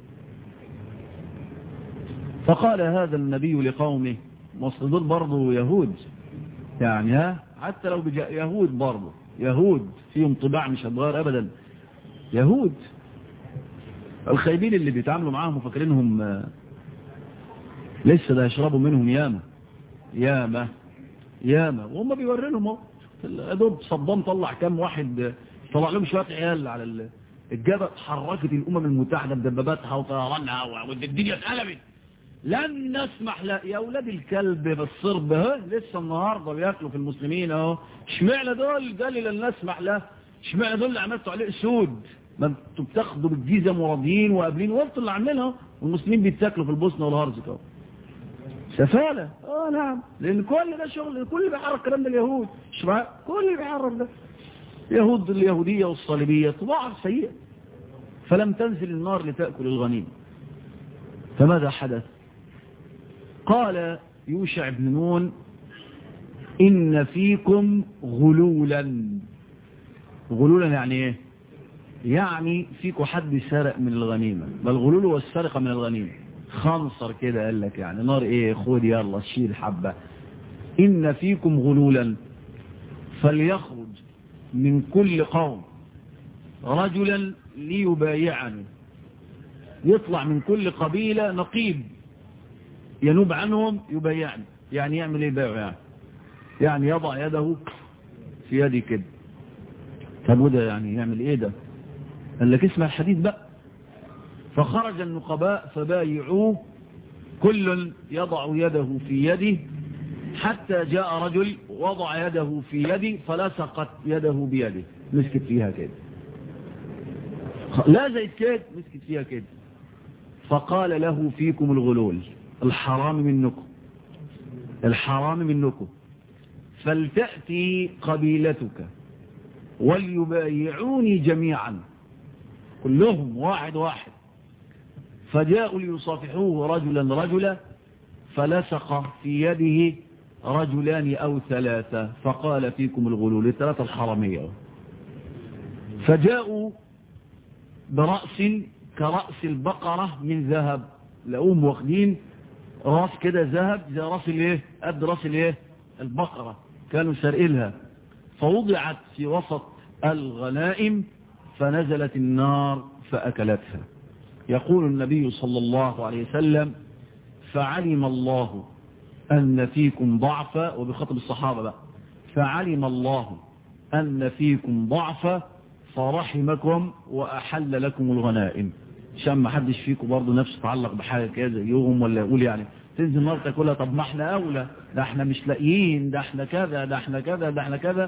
فقال هذا النبي لقومه مصدر برضه يهود يعني ها حتى لو بجاء يهود برضه يهود فيهم طباع مش هتغير ابدا يهود الخايبين اللي بيتعاملوا معاهم وفاكرينهم لسه ده يشربوا منهم ياما ياما ياما وهم بيورينهم ادوب صدام طلع كام واحد طلع لهم شويه عيال على الجبهه اتحركت الامم المتحده بدباباتها وطيرانها والدنيا اتقلبت لن نسمح لا يا اولاد الكلب بالصرب ها لسه النهارده بياكلوا في المسلمين اهو اشمعنى دول قال لي لن نسمح له اشمعنى دول اللي عملتوا عليه اسود ما انتوا بتاخدوا بالجيزه مرادين وقابلين وانتوا اللي عاملينها والمسلمين بيتاكلوا في البوسنه والهرزك اهو سفالة اه نعم لان كل ده شغل كل اللي بيحرك الكلام ده اليهود شباب كل اللي بيحرك ده يهود اليهودية والصليبية طباع سيئة فلم تنزل النار لتأكل الغنيم فماذا حدث قال يوشع بن نون إن فيكم غلولا غلولا يعني ايه يعني فيكم حد سرق من الغنيمة بل غلول والسرقة من الغنيمة خنصر كده قال لك يعني نار ايه خد يلا شيل حبة إن فيكم غلولا فليخرج من كل قوم رجلا ليبايعني يطلع من كل قبيلة نقيب ينوب عنهم يبايعني يعني يعمل ايه بايع يعني يعني يضع يده في يدي كده طب وده يعني يعمل ايه ده قال لك اسمع الحديث بقى فخرج النقباء فبايعوه كل يضع يده في يده حتى جاء رجل وضع يده في يدي فلصقت يده بيده مسكت فيها كده لا زي كده مسكت فيها كده فقال له فيكم الغلول الحرام منكم الحرام منكم فلتأتي قبيلتك وليبايعوني جميعا كلهم واحد واحد فجاءوا ليصافحوه رجلا رجلا فلسق في يده رجلان أو ثلاثة فقال فيكم الغلول الثلاثة الحرمية فجاءوا برأس كرأس البقرة من ذهب لقوم واخدين راس كده ذهب زي راس الايه قد راس الايه البقرة كانوا سرقلها فوضعت في وسط الغنائم فنزلت النار فأكلتها يقول النبي صلى الله عليه وسلم فعلم الله أن فيكم ضعفا وبخطب الصحابة بقى فعلم الله أن فيكم ضعفا فرحمكم وأحل لكم الغنائم عشان ما حدش فيكم برضه نفسه تعلق بحاجة كده زيهم ولا يقول يعني تنزل نار تاكلها طب ما احنا أولى ده احنا مش لاقيين ده احنا كذا ده احنا كذا ده احنا كذا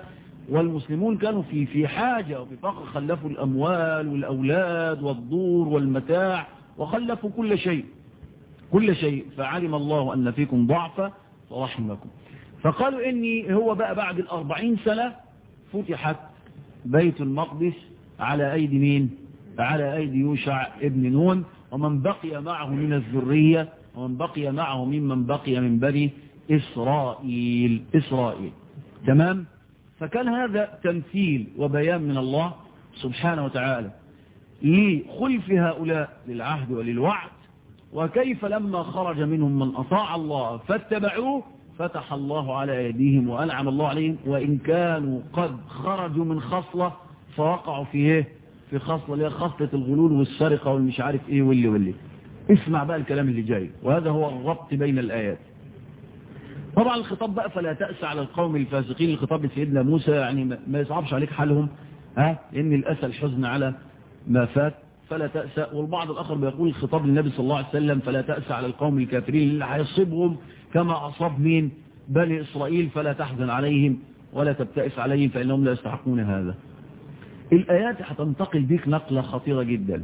والمسلمون كانوا في في حاجة وفي فقر خلفوا الأموال والأولاد والدور والمتاع وخلفوا كل شيء كل شيء فعلم الله أن فيكم ضعفا فرحمكم فقالوا إني هو بقى بعد الأربعين سنة فتحت بيت المقدس على أيدي مين على أيدي يوشع ابن نون ومن بقي معه من الذرية ومن بقي معه ممن بقي من بني إسرائيل إسرائيل تمام فكان هذا تمثيل وبيان من الله سبحانه وتعالى لخلف هؤلاء للعهد وللوعد وكيف لما خرج منهم من أطاع الله فاتبعوه فتح الله على أيديهم وأنعم الله عليهم وإن كانوا قد خرجوا من خصلة فوقعوا في ايه في خصلة اللي هي خصلة الغلول والسرقة والمش عارف ايه واللي واللي اسمع بقى الكلام اللي جاي وهذا هو الربط بين الآيات طبعا الخطاب بقى فلا تأس على القوم الفاسقين الخطاب لسيدنا موسى يعني ما يصعبش عليك حالهم ها ان الأسى الحزن على ما فات فلا تأسى والبعض الآخر بيقول الخطاب للنبي صلى الله عليه وسلم فلا تأسى على القوم الكافرين اللي هيصيبهم كما أصاب مين بني إسرائيل فلا تحزن عليهم ولا تبتئس عليهم فإنهم لا يستحقون هذا الآيات هتنتقل بك نقلة خطيرة جدا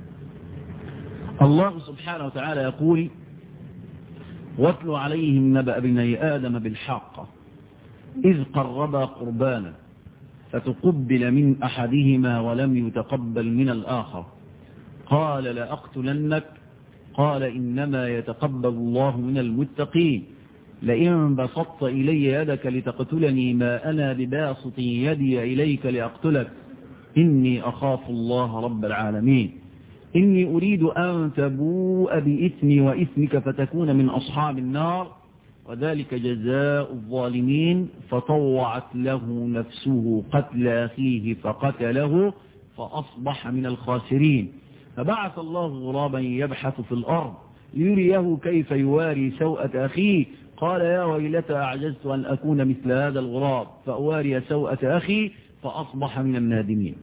الله سبحانه وتعالى يقول واتل عليهم نبأ بني آدم بالحق إذ قربا قربانا فتقبل من أحدهما ولم يتقبل من الآخر قال لأقتلنك قال إنما يتقبل الله من المتقين لئن بسطت إلي يدك لتقتلني ما أنا بباسط يدي إليك لأقتلك إني أخاف الله رب العالمين إني أريد أن تبوء بإثمي وإثمك فتكون من أصحاب النار وذلك جزاء الظالمين فطوعت له نفسه قتل أخيه فقتله فأصبح من الخاسرين فبعث الله غرابا يبحث في الأرض ليريه كيف يواري سوءة أخيه قال يا ويلتى أعجزت أن أكون مثل هذا الغراب فأواري سوءة أخي فأصبح من النادمين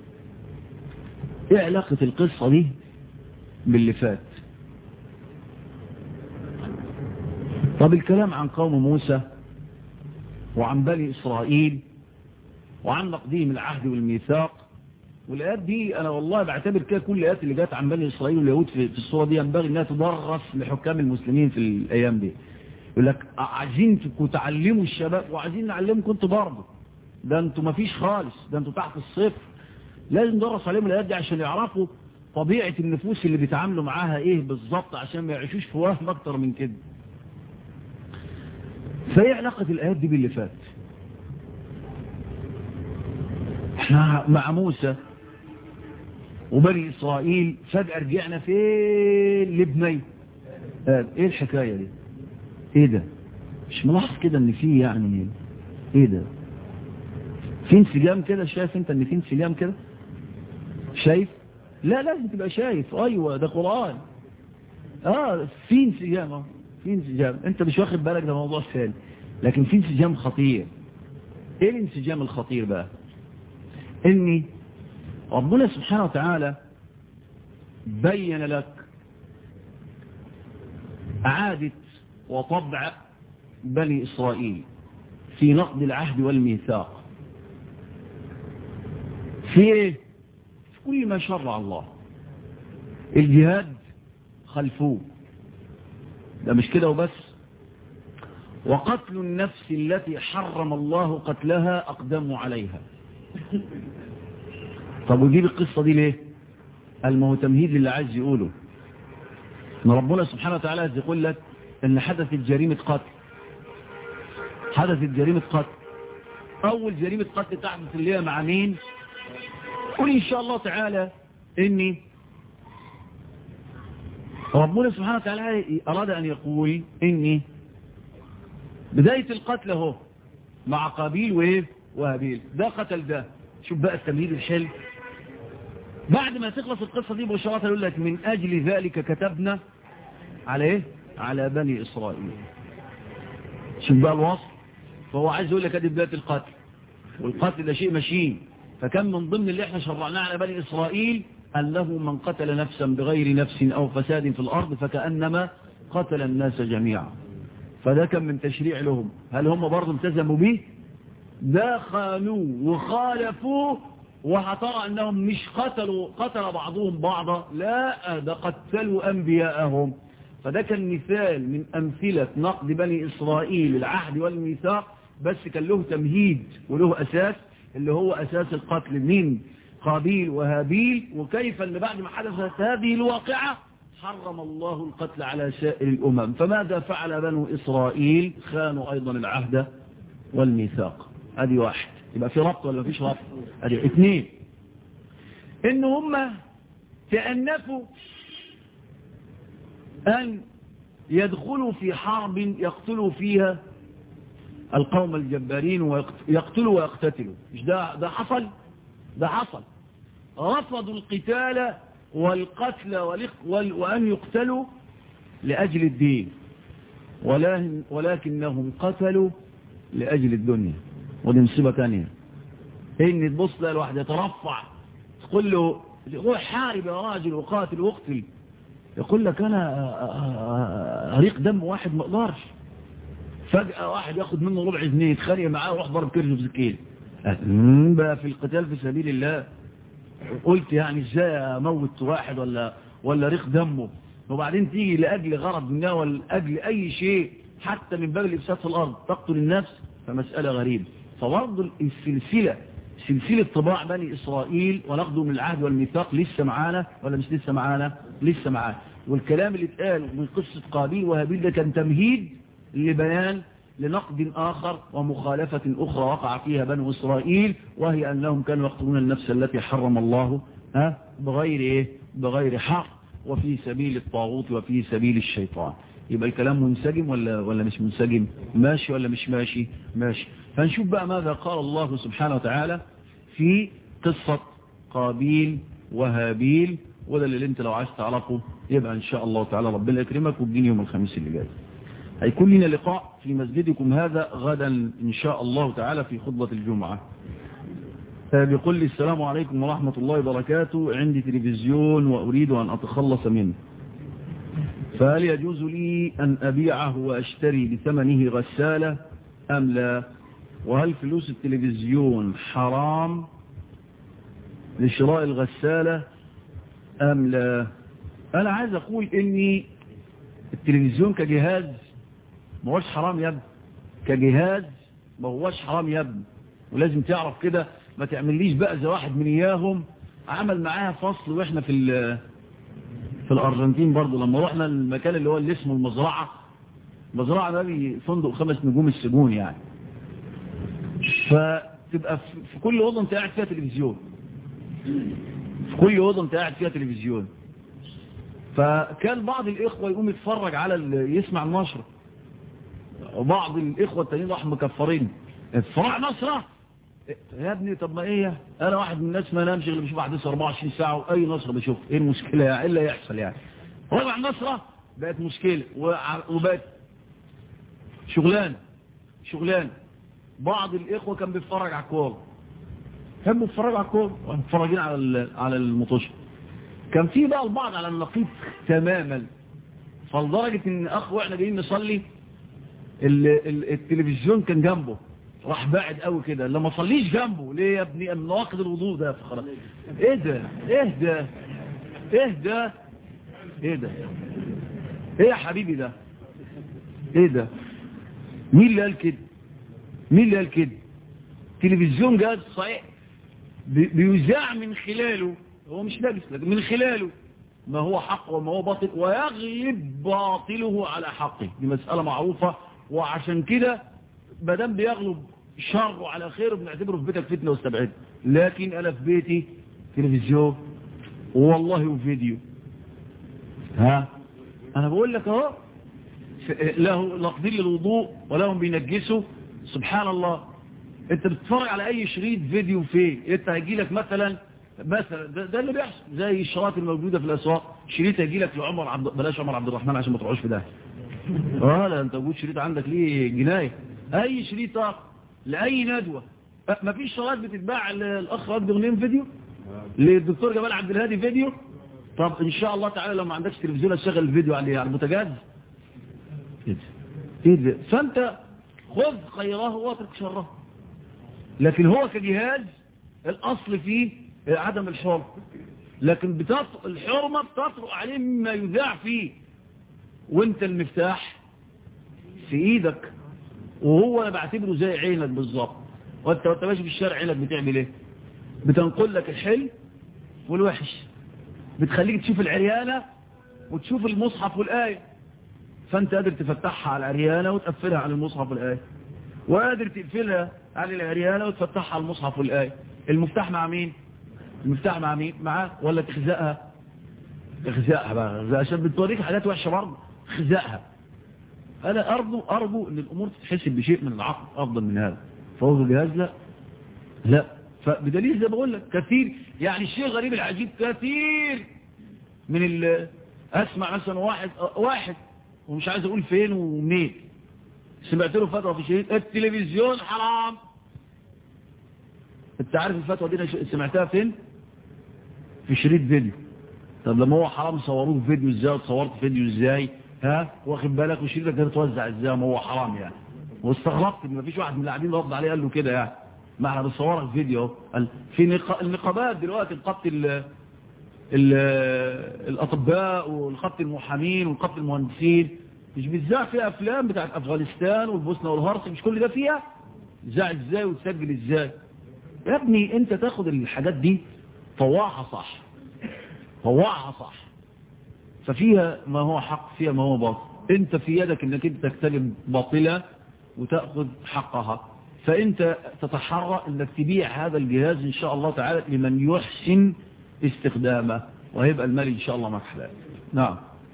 ايه علاقة القصة دي باللي فات طب الكلام عن قوم موسى وعن بني إسرائيل وعن نقديم العهد والميثاق والآيات دي أنا والله بعتبر كده كل الآيات اللي جات عن بني إسرائيل واليهود في الصورة دي ينبغي أنها تدرس لحكام المسلمين في الأيام دي يقول لك عايزين تعلموا الشباب وعايزين نعلمكم انتوا برضه ده انتوا ما فيش خالص ده انتوا تحت الصفر لازم ندرس عليهم الآيات دي عشان يعرفوا طبيعة النفوس اللي بيتعاملوا معاها ايه بالظبط عشان ما يعيشوش في وهم اكتر من كده فايه علاقة الآيات دي باللي فات احنا مع موسى وبني إسرائيل فجأة رجعنا فين لبني ايه الحكاية دي ايه ده مش ملاحظ كده ان في يعني ايه ده في انسجام كده شايف انت ان في انسجام كده شايف لا لازم تبقى شايف ايوه ده قرآن اه في انسجام اه في انسجام انت مش واخد بالك ده موضوع ثاني لكن في انسجام خطير ايه الانسجام الخطير بقى اني ربنا سبحانه وتعالى بين لك عادة وطبع بني إسرائيل في نقض العهد والميثاق في ايه في كل ما شرع الله الجهاد خلفوه ده مش كده وبس وقتل النفس التي حرم الله قتلها أقدموا عليها طب وجيب القصة دي ليه ما هو تمهيد اللي عايز يقوله ان ربنا سبحانه وتعالى عايز يقول لك ان حدثت جريمة قتل حدثت جريمة قتل اول جريمة قتل تحدث اللي هي مع مين قل ان شاء الله تعالى اني ربنا سبحانه وتعالى اراد ان يقول اني بداية القتل اهو مع قابيل وايه وهابيل ده قتل ده شوف بقى التمهيد الحلو بعد ما تخلص القصة دي بشرات يقول لك من أجل ذلك كتبنا على إيه؟ على بني إسرائيل شوف بقى الوصف فهو عايز يقول لك ادي بداية القتل والقتل ده شيء مشين فكان من ضمن اللي احنا شرعناه على بني إسرائيل أنه من قتل نفسا بغير نفس أو فساد في الأرض فكأنما قتل الناس جميعا فده كان من تشريع لهم هل هم برضو التزموا به ده خانوه وخالفوه وهترى أنهم مش قتلوا قتل بعضهم بعضا لا ده قتلوا أنبياءهم فده كان مثال من أمثلة نقد بني إسرائيل العهد والميثاق بس كان له تمهيد وله أساس اللي هو أساس القتل من قابيل وهابيل وكيف أن بعد ما حدثت هذه الواقعة حرم الله القتل على سائر الأمم فماذا فعل بنو إسرائيل خانوا أيضا العهد والميثاق هذه واحد يبقى في ربط ولا فيش ربط هذه اثنين إن هم تأنفوا أن يدخلوا في حرب يقتلوا فيها القوم الجبارين ويقتلوا ويقتتلوا مش ده, ده حصل ده حصل رفضوا القتال والقتل وأن يقتلوا لأجل الدين ولكنهم قتلوا لأجل الدنيا ودي مصيبة تانية إن تبص لها الواحد يترفع تقول له روح حارب يا راجل وقاتل واقتل يقول لك أنا أريق دم واحد ما اقدرش فجأة واحد ياخد منه ربع جنيه يتخانق معاه ويروح ضرب كرشه بسكين بقى في القتال في سبيل الله قلت يعني ازاي اموت واحد ولا ولا ريق دمه وبعدين تيجي لاجل غرض منها ولا لاجل اي شيء حتى من باب الافساد في الارض تقتل النفس فمساله غريبه فبرضه السلسله سلسله طباع بني اسرائيل وناخده من العهد والميثاق لسه معانا ولا مش لسه معانا لسه معانا والكلام اللي اتقال من قصه قابيل وهابيل ده كان تمهيد لبيان لنقد آخر ومخالفة أخرى وقع فيها بنو إسرائيل وهي أنهم كانوا يقتلون النفس التي حرم الله ها بغير إيه بغير حق وفي سبيل الطاغوت وفي سبيل الشيطان يبقى الكلام منسجم ولا ولا مش منسجم ماشي ولا مش ماشي ماشي فنشوف بقى ماذا قال الله سبحانه وتعالى في قصة قابيل وهابيل وده اللي انت لو عايز تعرفه يبقى ان شاء الله تعالى ربنا يكرمك وتجيني يوم الخميس اللي جاي هيكون لنا لقاء في مسجدكم هذا غدا إن شاء الله تعالى في خطبة الجمعة بيقول لي السلام عليكم ورحمة الله وبركاته عندي تلفزيون وأريد أن أتخلص منه فهل يجوز لي أن أبيعه وأشتري بثمنه غسالة أم لا وهل فلوس التلفزيون حرام لشراء الغسالة أم لا أنا عايز أقول إني التلفزيون كجهاز ما هوش حرام يا ابني كجهاز ما هوش حرام يا ابني ولازم تعرف كده ما تعمليش بقى زي واحد من اياهم عمل معاها فصل واحنا في في الارجنتين برضه لما رحنا المكان اللي هو اللي اسمه المزرعه المزرعه ده فندق خمس نجوم السجون يعني فتبقى في كل اوضه انت قاعد فيها تلفزيون في كل اوضه انت قاعد فيها تلفزيون فكان بعض الاخوه يقوم يتفرج على يسمع النشره وبعض الإخوة التانيين راح مكفرين افرع نصرة يا ابني طب ما ايه انا واحد من الناس ما نامش غير بشوف احداث 24 ساعة واي نصرة بشوف ايه المشكلة يعني ايه اللي يحصل يعني ربع نصرة بقت مشكلة وبقت شغلان شغلان بعض الاخوة كان بيتفرج على الكورة كانوا بيتفرجوا على الكورة ومتفرجين على على المطوشة كان في بقى البعض على النقيض تماما فلدرجة ان اخ واحنا جايين نصلي التلفزيون كان جنبه راح باعد قوي كده لما صليش جنبه ليه يا ابني من نواقض الوضوء ده خلاص ايه ده ايه ده ايه ده ايه ده ايه يا حبيبي ده ايه ده مين اللي قال كده مين اللي قال كده تلفزيون جاز صحيح بيذاع من خلاله هو مش لابس لكن من خلاله ما هو حق وما هو باطل ويغلب باطله على حقه دي مسألة معروفة وعشان كده مادام بيغلب شره على خير بنعتبره في بيتك فتنة واستبعد لكن انا في بيتي تلفزيون والله وفيديو ها انا بقول لك اهو له نقدير للوضوء ولهم بينجسوا سبحان الله انت بتتفرج على اي شريط فيديو فين انت هيجي لك مثلا مثلا ده, ده اللي بيحصل زي الشراط الموجودة في الاسواق شريط هيجي لك لعمر عبد بلاش عمر عبد الرحمن عشان ما تروحوش في ده اه لا انت وجود شريط عندك ليه جناية اي شريط اخر لاي ندوة ما فيش شرايط بتتباع الاخ رد غنيم فيديو للدكتور جمال عبد الهادي فيديو طب ان شاء الله تعالى لو ما عندكش تلفزيون اشغل الفيديو عليه على البوتاجاز ايه ده فانت خذ خيره واترك شره لكن هو كجهاز الأصل فيه عدم الحرمة لكن بتط... الحرمة بتطرق عليه مما يذاع فيه وانت المفتاح في ايدك وهو انا بعتبره زي عينك بالظبط وانت وانت ماشي في الشارع عينك بتعمل ايه بتنقل لك الحلو والوحش بتخليك تشوف العريانة وتشوف المصحف والآية فانت قادر تفتحها على العريانة وتقفلها على المصحف والآية وقادر تقفلها على العريانة وتفتحها على المصحف والآية المفتاح مع مين المفتاح مع مين معاه ولا تخزقها تخزقها بقى عشان بتوريك حاجات وحشة برضه خزقها انا ارجو ارجو ان الامور تتحسب بشيء من العقل افضل من هذا فوز الجهاز لا لا فبدليل زي ما بقول لك كثير يعني الشيء غريب العجيب كثير من ال اسمع مثلا واحد واحد ومش عايز اقول فين ومنين سمعت له فتوى في شريط التلفزيون حرام انت عارف الفتوى دي سمعتها فين في شريط فيديو طب لما هو حرام صوروه فيديو ازاي وتصورت فيديو ازاي ها واخد بالك وشريطك ده توزع ازاي ما هو حرام يعني واستغربت ان مفيش واحد من اللي قاعدين رد عليه قال له كده يعني ما احنا بنصورك فيديو قال في نق... النقابات دلوقتي نقابه ال... ال... الاطباء ونقابه المحامين ونقابه المهندسين مش بتذاع فيها افلام بتاعت افغانستان والبوسنه والهرسك مش كل ده فيها ذاع ازاي وتسجل ازاي يا ابني انت تاخد الحاجات دي طوعها صح طوعها صح ففيها ما هو حق فيها ما هو باطل انت في يدك انك انت تكتلم باطلة وتأخذ حقها فانت تتحرى انك تبيع هذا الجهاز ان شاء الله تعالى لمن يحسن استخدامه وهيبقى المال ان شاء الله معك حلال نعم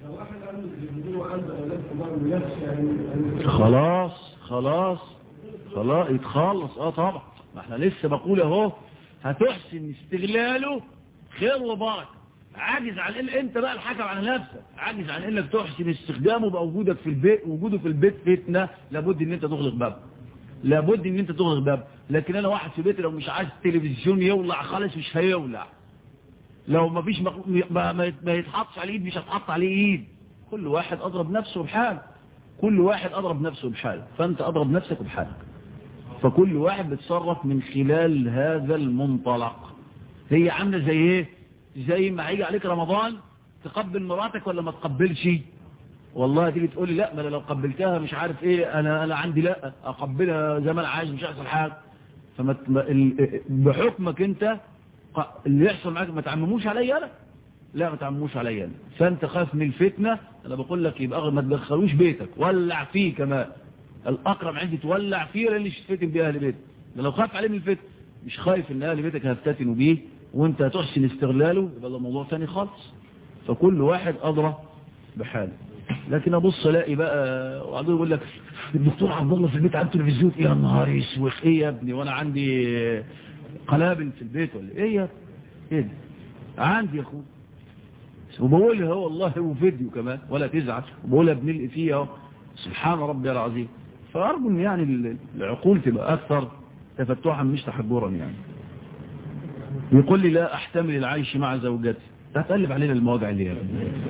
خلاص خلاص خلاص يتخلص اه طبعا ما احنا لسه بقول اهو هتحسن استغلاله خير وبركه عاجز عن ان انت بقى الحكم على نفسك عاجز عن انك تحسن استخدامه بقى وجودك في البيت وجوده في البيت فتنه لابد ان انت تغلق باب لابد ان انت تغلق باب لكن انا واحد في بيتي لو مش عايز التلفزيون يولع خالص مش هيولع لو ما فيش مخ... ما, ما يتحطش عليه ايد مش هتحط عليه ايد كل واحد اضرب نفسه بحال كل واحد اضرب نفسه بحال فانت اضرب نفسك بحالك فكل واحد بيتصرف من خلال هذا المنطلق هي عامله زي ايه زي ما هيجي عليك رمضان تقبل مراتك ولا ما تقبلش والله تيجي تقول لي لا ما انا لو قبلتها مش عارف ايه انا انا عندي لا اقبلها زي ما انا عايز مش هيحصل حاجه فما بحكمك انت اللي يحصل معاك ما تعمموش عليا انا لا ما تعمموش عليا انا فانت خاف من الفتنه انا بقول لك يبقى ما تدخلوش بيتك ولع فيه كمان الاقرب عندي تولع فيه لان مش تفتن بيه اهل بيتك لو خاف عليه من الفتن مش خايف ان اهل بيتك هيفتتنوا بيه وانت هتحسن استغلاله يبقى ده موضوع ثاني خالص فكل واحد أدرى بحاله لكن ابص الاقي بقى وبعدين يقول لك الدكتور عبد الله في البيت عنده تلفزيون ايه يا نهار اسود ايه يا ابني وانا عندي قنابل في البيت ولا ايه يا ايه ده عندي يا اخويا وبقولها هو والله وفيديو كمان ولا تزعل وبقولها بنلقي فيها اهو سبحان ربي العظيم فارجو ان يعني العقول تبقى اكثر تفتحا مش تحجرا يعني يقول لي لا احتمل العيش مع زوجتي هتقلب علينا المواجع اللي هي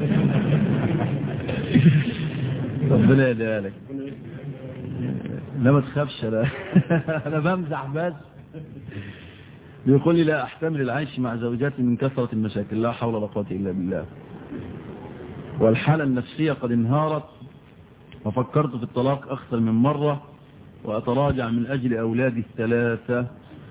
ربنا يديها لك لا ما تخافش انا انا بمزح بس يقول لي لا احتمل العيش مع زوجتي من كثرة المشاكل لا حول ولا قوة الا بالله والحالة النفسية قد انهارت وفكرت في الطلاق اكثر من مرة واتراجع من اجل اولادي الثلاثة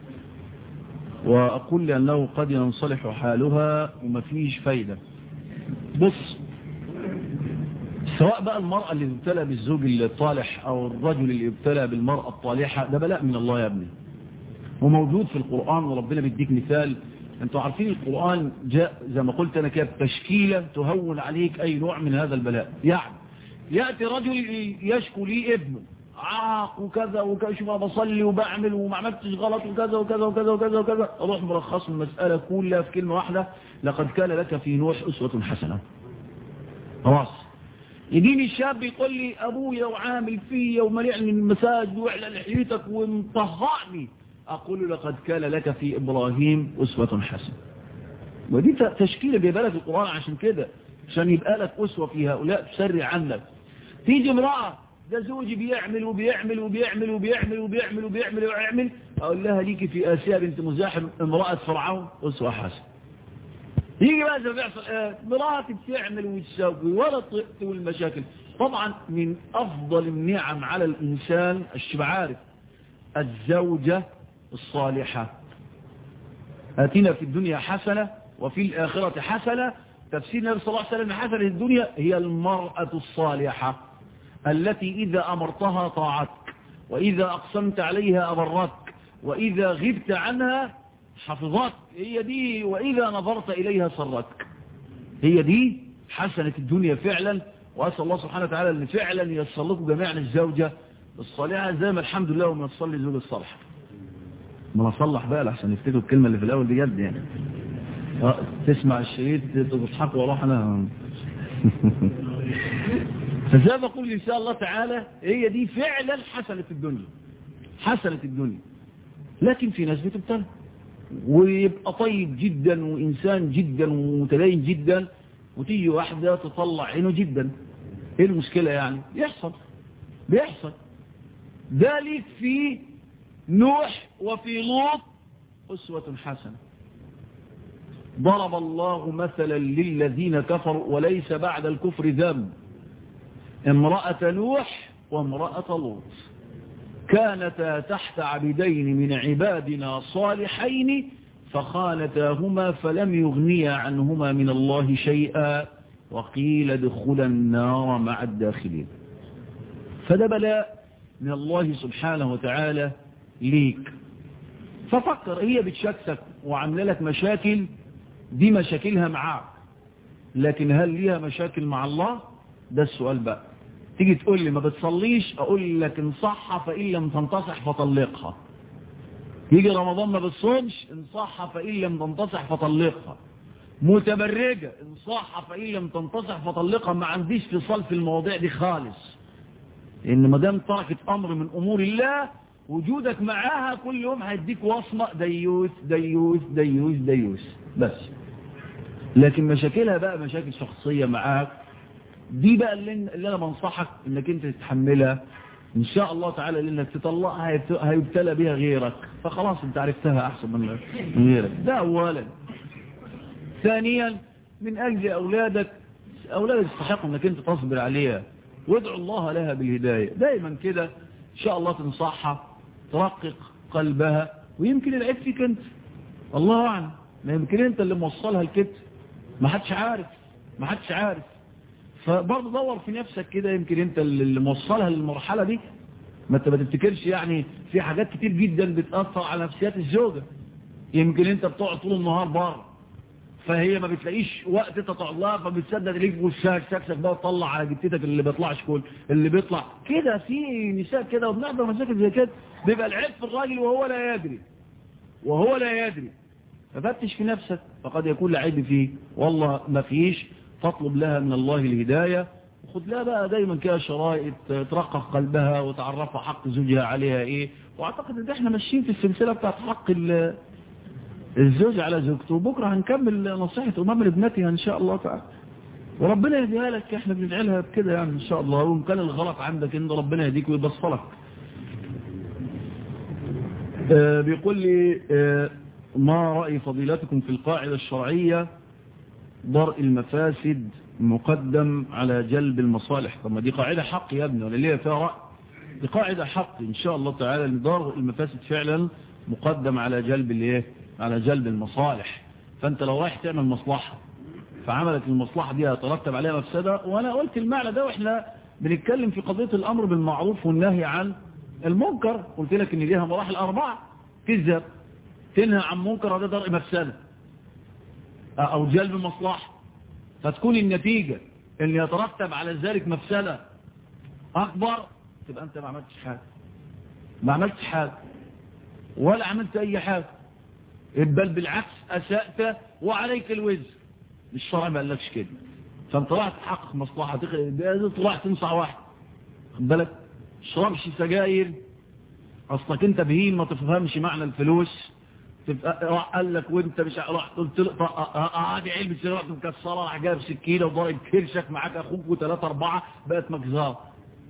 وأقول لأنه قد ينصلح حالها وما فيش فايدة بص سواء بقى المرأة اللي ابتلى بالزوج الطالح أو الرجل اللي ابتلى بالمرأة الطالحة ده بلاء من الله يا ابني وموجود في القرآن وربنا بيديك مثال انتوا عارفين القرآن جاء زي ما قلت أنا كده تشكيلة تهون عليك أي نوع من هذا البلاء يعني يأتي رجل يشكو لي ابنه عاق وكذا وكذا شوف بصلي وبعمل وما عملتش غلط وكذا وكذا وكذا وكذا وكذا اروح ملخص المسألة كلها في كلمة واحدة لقد كان لك في نوح أسوة حسنة خلاص يجيني الشاب يقول لي أبويا وعامل فيا وملعني من المساجد وعلى لحيتك ومطهعني أقول لقد كان لك في إبراهيم أسوة حسنة ودي تشكيلة جايبها لك القرآن عشان كده عشان يبقى لك أسوة في هؤلاء تسري عنك تيجي امرأة ده زوجي بيعمل وبيعمل وبيعمل وبيعمل وبيعمل وبيعمل ويعمل اقول لها ليكي في اسيا بنت مزاحم امراه فرعون اسوه حسن يجي بقى زي ما بيحصل آه مراتي بتعمل وتسوي ولا طقت والمشاكل طبعا من افضل النعم على الانسان الشبعارف الزوجة الصالحة اتينا في الدنيا حسنة وفي الاخرة حسنة تفسير النبي صلى الله عليه وسلم حسنة الدنيا هي المرأة الصالحة التي إذا أمرتها طاعتك وإذا أقسمت عليها أبرتك وإذا غبت عنها حفظتك هي دي وإذا نظرت إليها سرتك هي دي حسنة الدنيا فعلا وأسأل الله سبحانه وتعالى أن فعلا ييسر لكم جميعا الزوجة الصالحة زي ما الحمد لله ومن تصلي زوج الصالحة ما نصلح بقى لحسن يفتكروا الكلمة اللي في الأول دي جد يعني تسمع الشريط تضحك واروح انا فزي ما اقول ان شاء الله تعالى هي دي فعلا حسنة الدنيا حسنة الدنيا لكن في ناس بتبتلى ويبقى طيب جدا وانسان جدا ومتدين جدا وتيجي واحدة تطلع عينه جدا ايه المشكلة يعني بيحصل بيحصل ذلك في نوح وفي لوط أسوة حسنة ضرب الله مثلا للذين كفروا وليس بعد الكفر ذنب امرأة نوح وامرأة لوط كانتا تحت عبدين من عبادنا صالحين فخانتاهما فلم يغنيا عنهما من الله شيئا وقيل ادخلا النار مع الداخلين فده بلاء من الله سبحانه وتعالى ليك ففكر هي بتشكسك وعامله لك مشاكل دي مشاكلها معاك لكن هل ليها مشاكل مع الله ده السؤال بقى تيجي تقول لي ما بتصليش اقول لك ان صح فإن لم تنتصح فطلقها يجي رمضان ما بتصومش ان صح فإن لم تنتصح فطلقها متبرجة ان صح فإن لم تنتصح فطلقها ما عنديش فصال في المواضيع دي خالص ان ما دام تركت امر من امور الله وجودك معاها كل يوم هيديك وصمة ديوث ديوث ديوث ديوث بس لكن مشاكلها بقى مشاكل شخصية معاك دي بقى اللي, اللي انا بنصحك انك انت تتحملها ان شاء الله تعالى لانك تطلقها هيبتلى بها غيرك فخلاص انت عرفتها احسن من غيرك ده اولا ثانيا من اجل اولادك اولادك يستحقوا انك انت تصبر عليها وادعو الله لها بالهداية دايما كده ان شاء الله تنصحها ترقق قلبها ويمكن العيب فيك انت الله اعلم ما يمكن انت اللي موصلها لكده ما حدش عارف ما حدش عارف فبرضه دور في نفسك كده يمكن انت اللي موصلها للمرحلة دي ما انت ما تفتكرش يعني في حاجات كتير جدا بتأثر على نفسيات الزوجة يمكن انت بتقعد طول النهار بره فهي ما بتلاقيش وقت تقعد لها فبتصدق ليك وشك شكشك بقى تطلع على جتتك اللي بيطلعش كل اللي بيطلع كده في نساء كده وبنحضر مشاكل زي كده بيبقى العيب في الراجل وهو لا يدري وهو لا يدري ففتش في نفسك فقد يكون العيب فيه والله ما فيش فاطلب لها من الله الهداية وخد لها بقى دايما كده شرائط ترقق قلبها وتعرفها حق زوجها عليها ايه واعتقد ان احنا ماشيين في السلسلة بتاعت حق الزوج على زوجته وبكرة هنكمل نصيحة أمام لابنتها إن شاء الله تعالى وربنا يهديها لك احنا بندعي لها بكده يعني إن شاء الله وإن كان الغلط عندك إن ربنا يهديك ويبصلك آه بيقول لي آه ما رأي فضيلتكم في القاعدة الشرعية ضرء المفاسد مقدم على جلب المصالح طب ما دي قاعدة حق يا ابني ولا ليه فيها رأي دي قاعدة حق إن شاء الله تعالى ضرء المفاسد فعلا مقدم على جلب الايه على جلب المصالح فانت لو رايح تعمل مصلحة فعملت المصلحة دي هترتب عليها مفسدة وانا قلت المعنى ده واحنا بنتكلم في قضية الامر بالمعروف والنهي عن المنكر قلت لك ان ليها مراحل اربعة تذهب تنهى عن منكر هذا درء مفسدة او جلب مصلحة فتكون النتيجة ان يترتب على ذلك مفسدة اكبر تبقى انت ما عملتش حاجة ما عملتش حاجة ولا عملت اي حاجة بل بالعكس أسأت وعليك الوزر الشرع ما قالكش كده فانت راح تحقق مصلحة راح تنصح واحد خد بالك شربش سجاير اصلك انت بهيم ما تفهمش معنى الفلوس تبقى قال لك وانت مش راح قلت له عادي علبه سيجاره مكسره راح جايب سكينه وضارب كرشك معاك اخوك وثلاثه اربعه بقت مجزره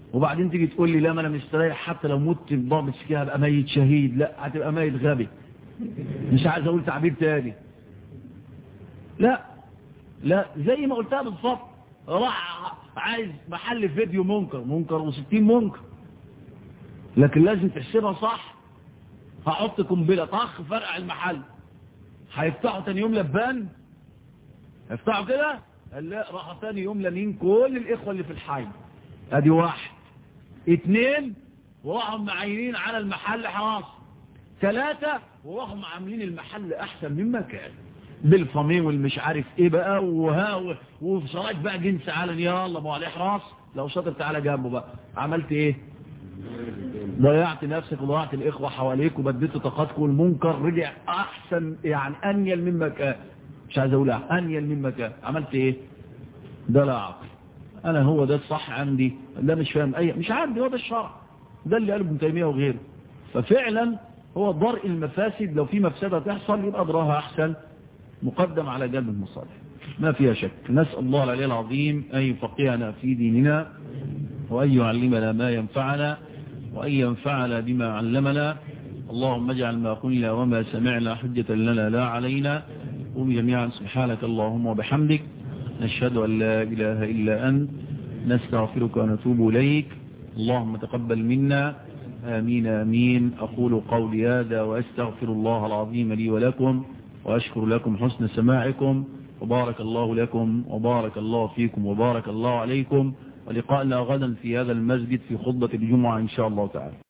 وبعدين تيجي تقول لي لا ما انا مستريح حتى لو مت بضربة سكينة هبقى ميت شهيد لا هتبقى ميت غبي مش عايز اقول تعبير تاني لا لا زي ما قلتها بالظبط راح عايز محل فيديو منكر منكر وستين منكر لكن لازم تحسبها صح هحط قنبله طخ فرقع المحل هيفتحوا تاني يوم لبان هيفتحوا كده قال لا راحوا تاني يوم لمين كل الاخوه اللي في الحي ادي واحد اتنين وراحوا معينين على المحل حراسه ثلاثة وراحوا عاملين المحل احسن مما كان بالفمين والمش عارف ايه بقى وها وفي صلاة بقى جنس علن يلا ما عليه حراس لو شاطر تعالى جنبه بقى عملت ايه ضيعت نفسك وضيعت الاخوة حواليك وبديت طاقتك والمنكر رجع احسن يعني انيل مما كان مش عايز اقولها انيل مما كان عملت ايه ده لا عقل انا هو ده الصح عندي لا مش فاهم اي مش عندي هو ده الشرع ده اللي قاله ابن تيميه وغيره ففعلا هو ضرء المفاسد لو في مفسده تحصل يبقى ضرها احسن مقدم على جلب المصالح ما فيها شك نسأل الله العلي العظيم أن يفقهنا في ديننا وأن يعلمنا ما ينفعنا وأن ينفعنا بما علمنا اللهم اجعل ما قلنا وما سمعنا حجة لنا لا علينا قم جميعا سبحانك اللهم وبحمدك نشهد أن لا إله إلا أنت نستغفرك ونتوب إليك اللهم تقبل منا آمين آمين أقول قولي هذا وأستغفر الله العظيم لي ولكم وأشكر لكم حسن سماعكم وبارك الله لكم وبارك الله فيكم وبارك الله عليكم ولقاءنا غدا في هذا المسجد في خطبة الجمعة إن شاء الله تعالى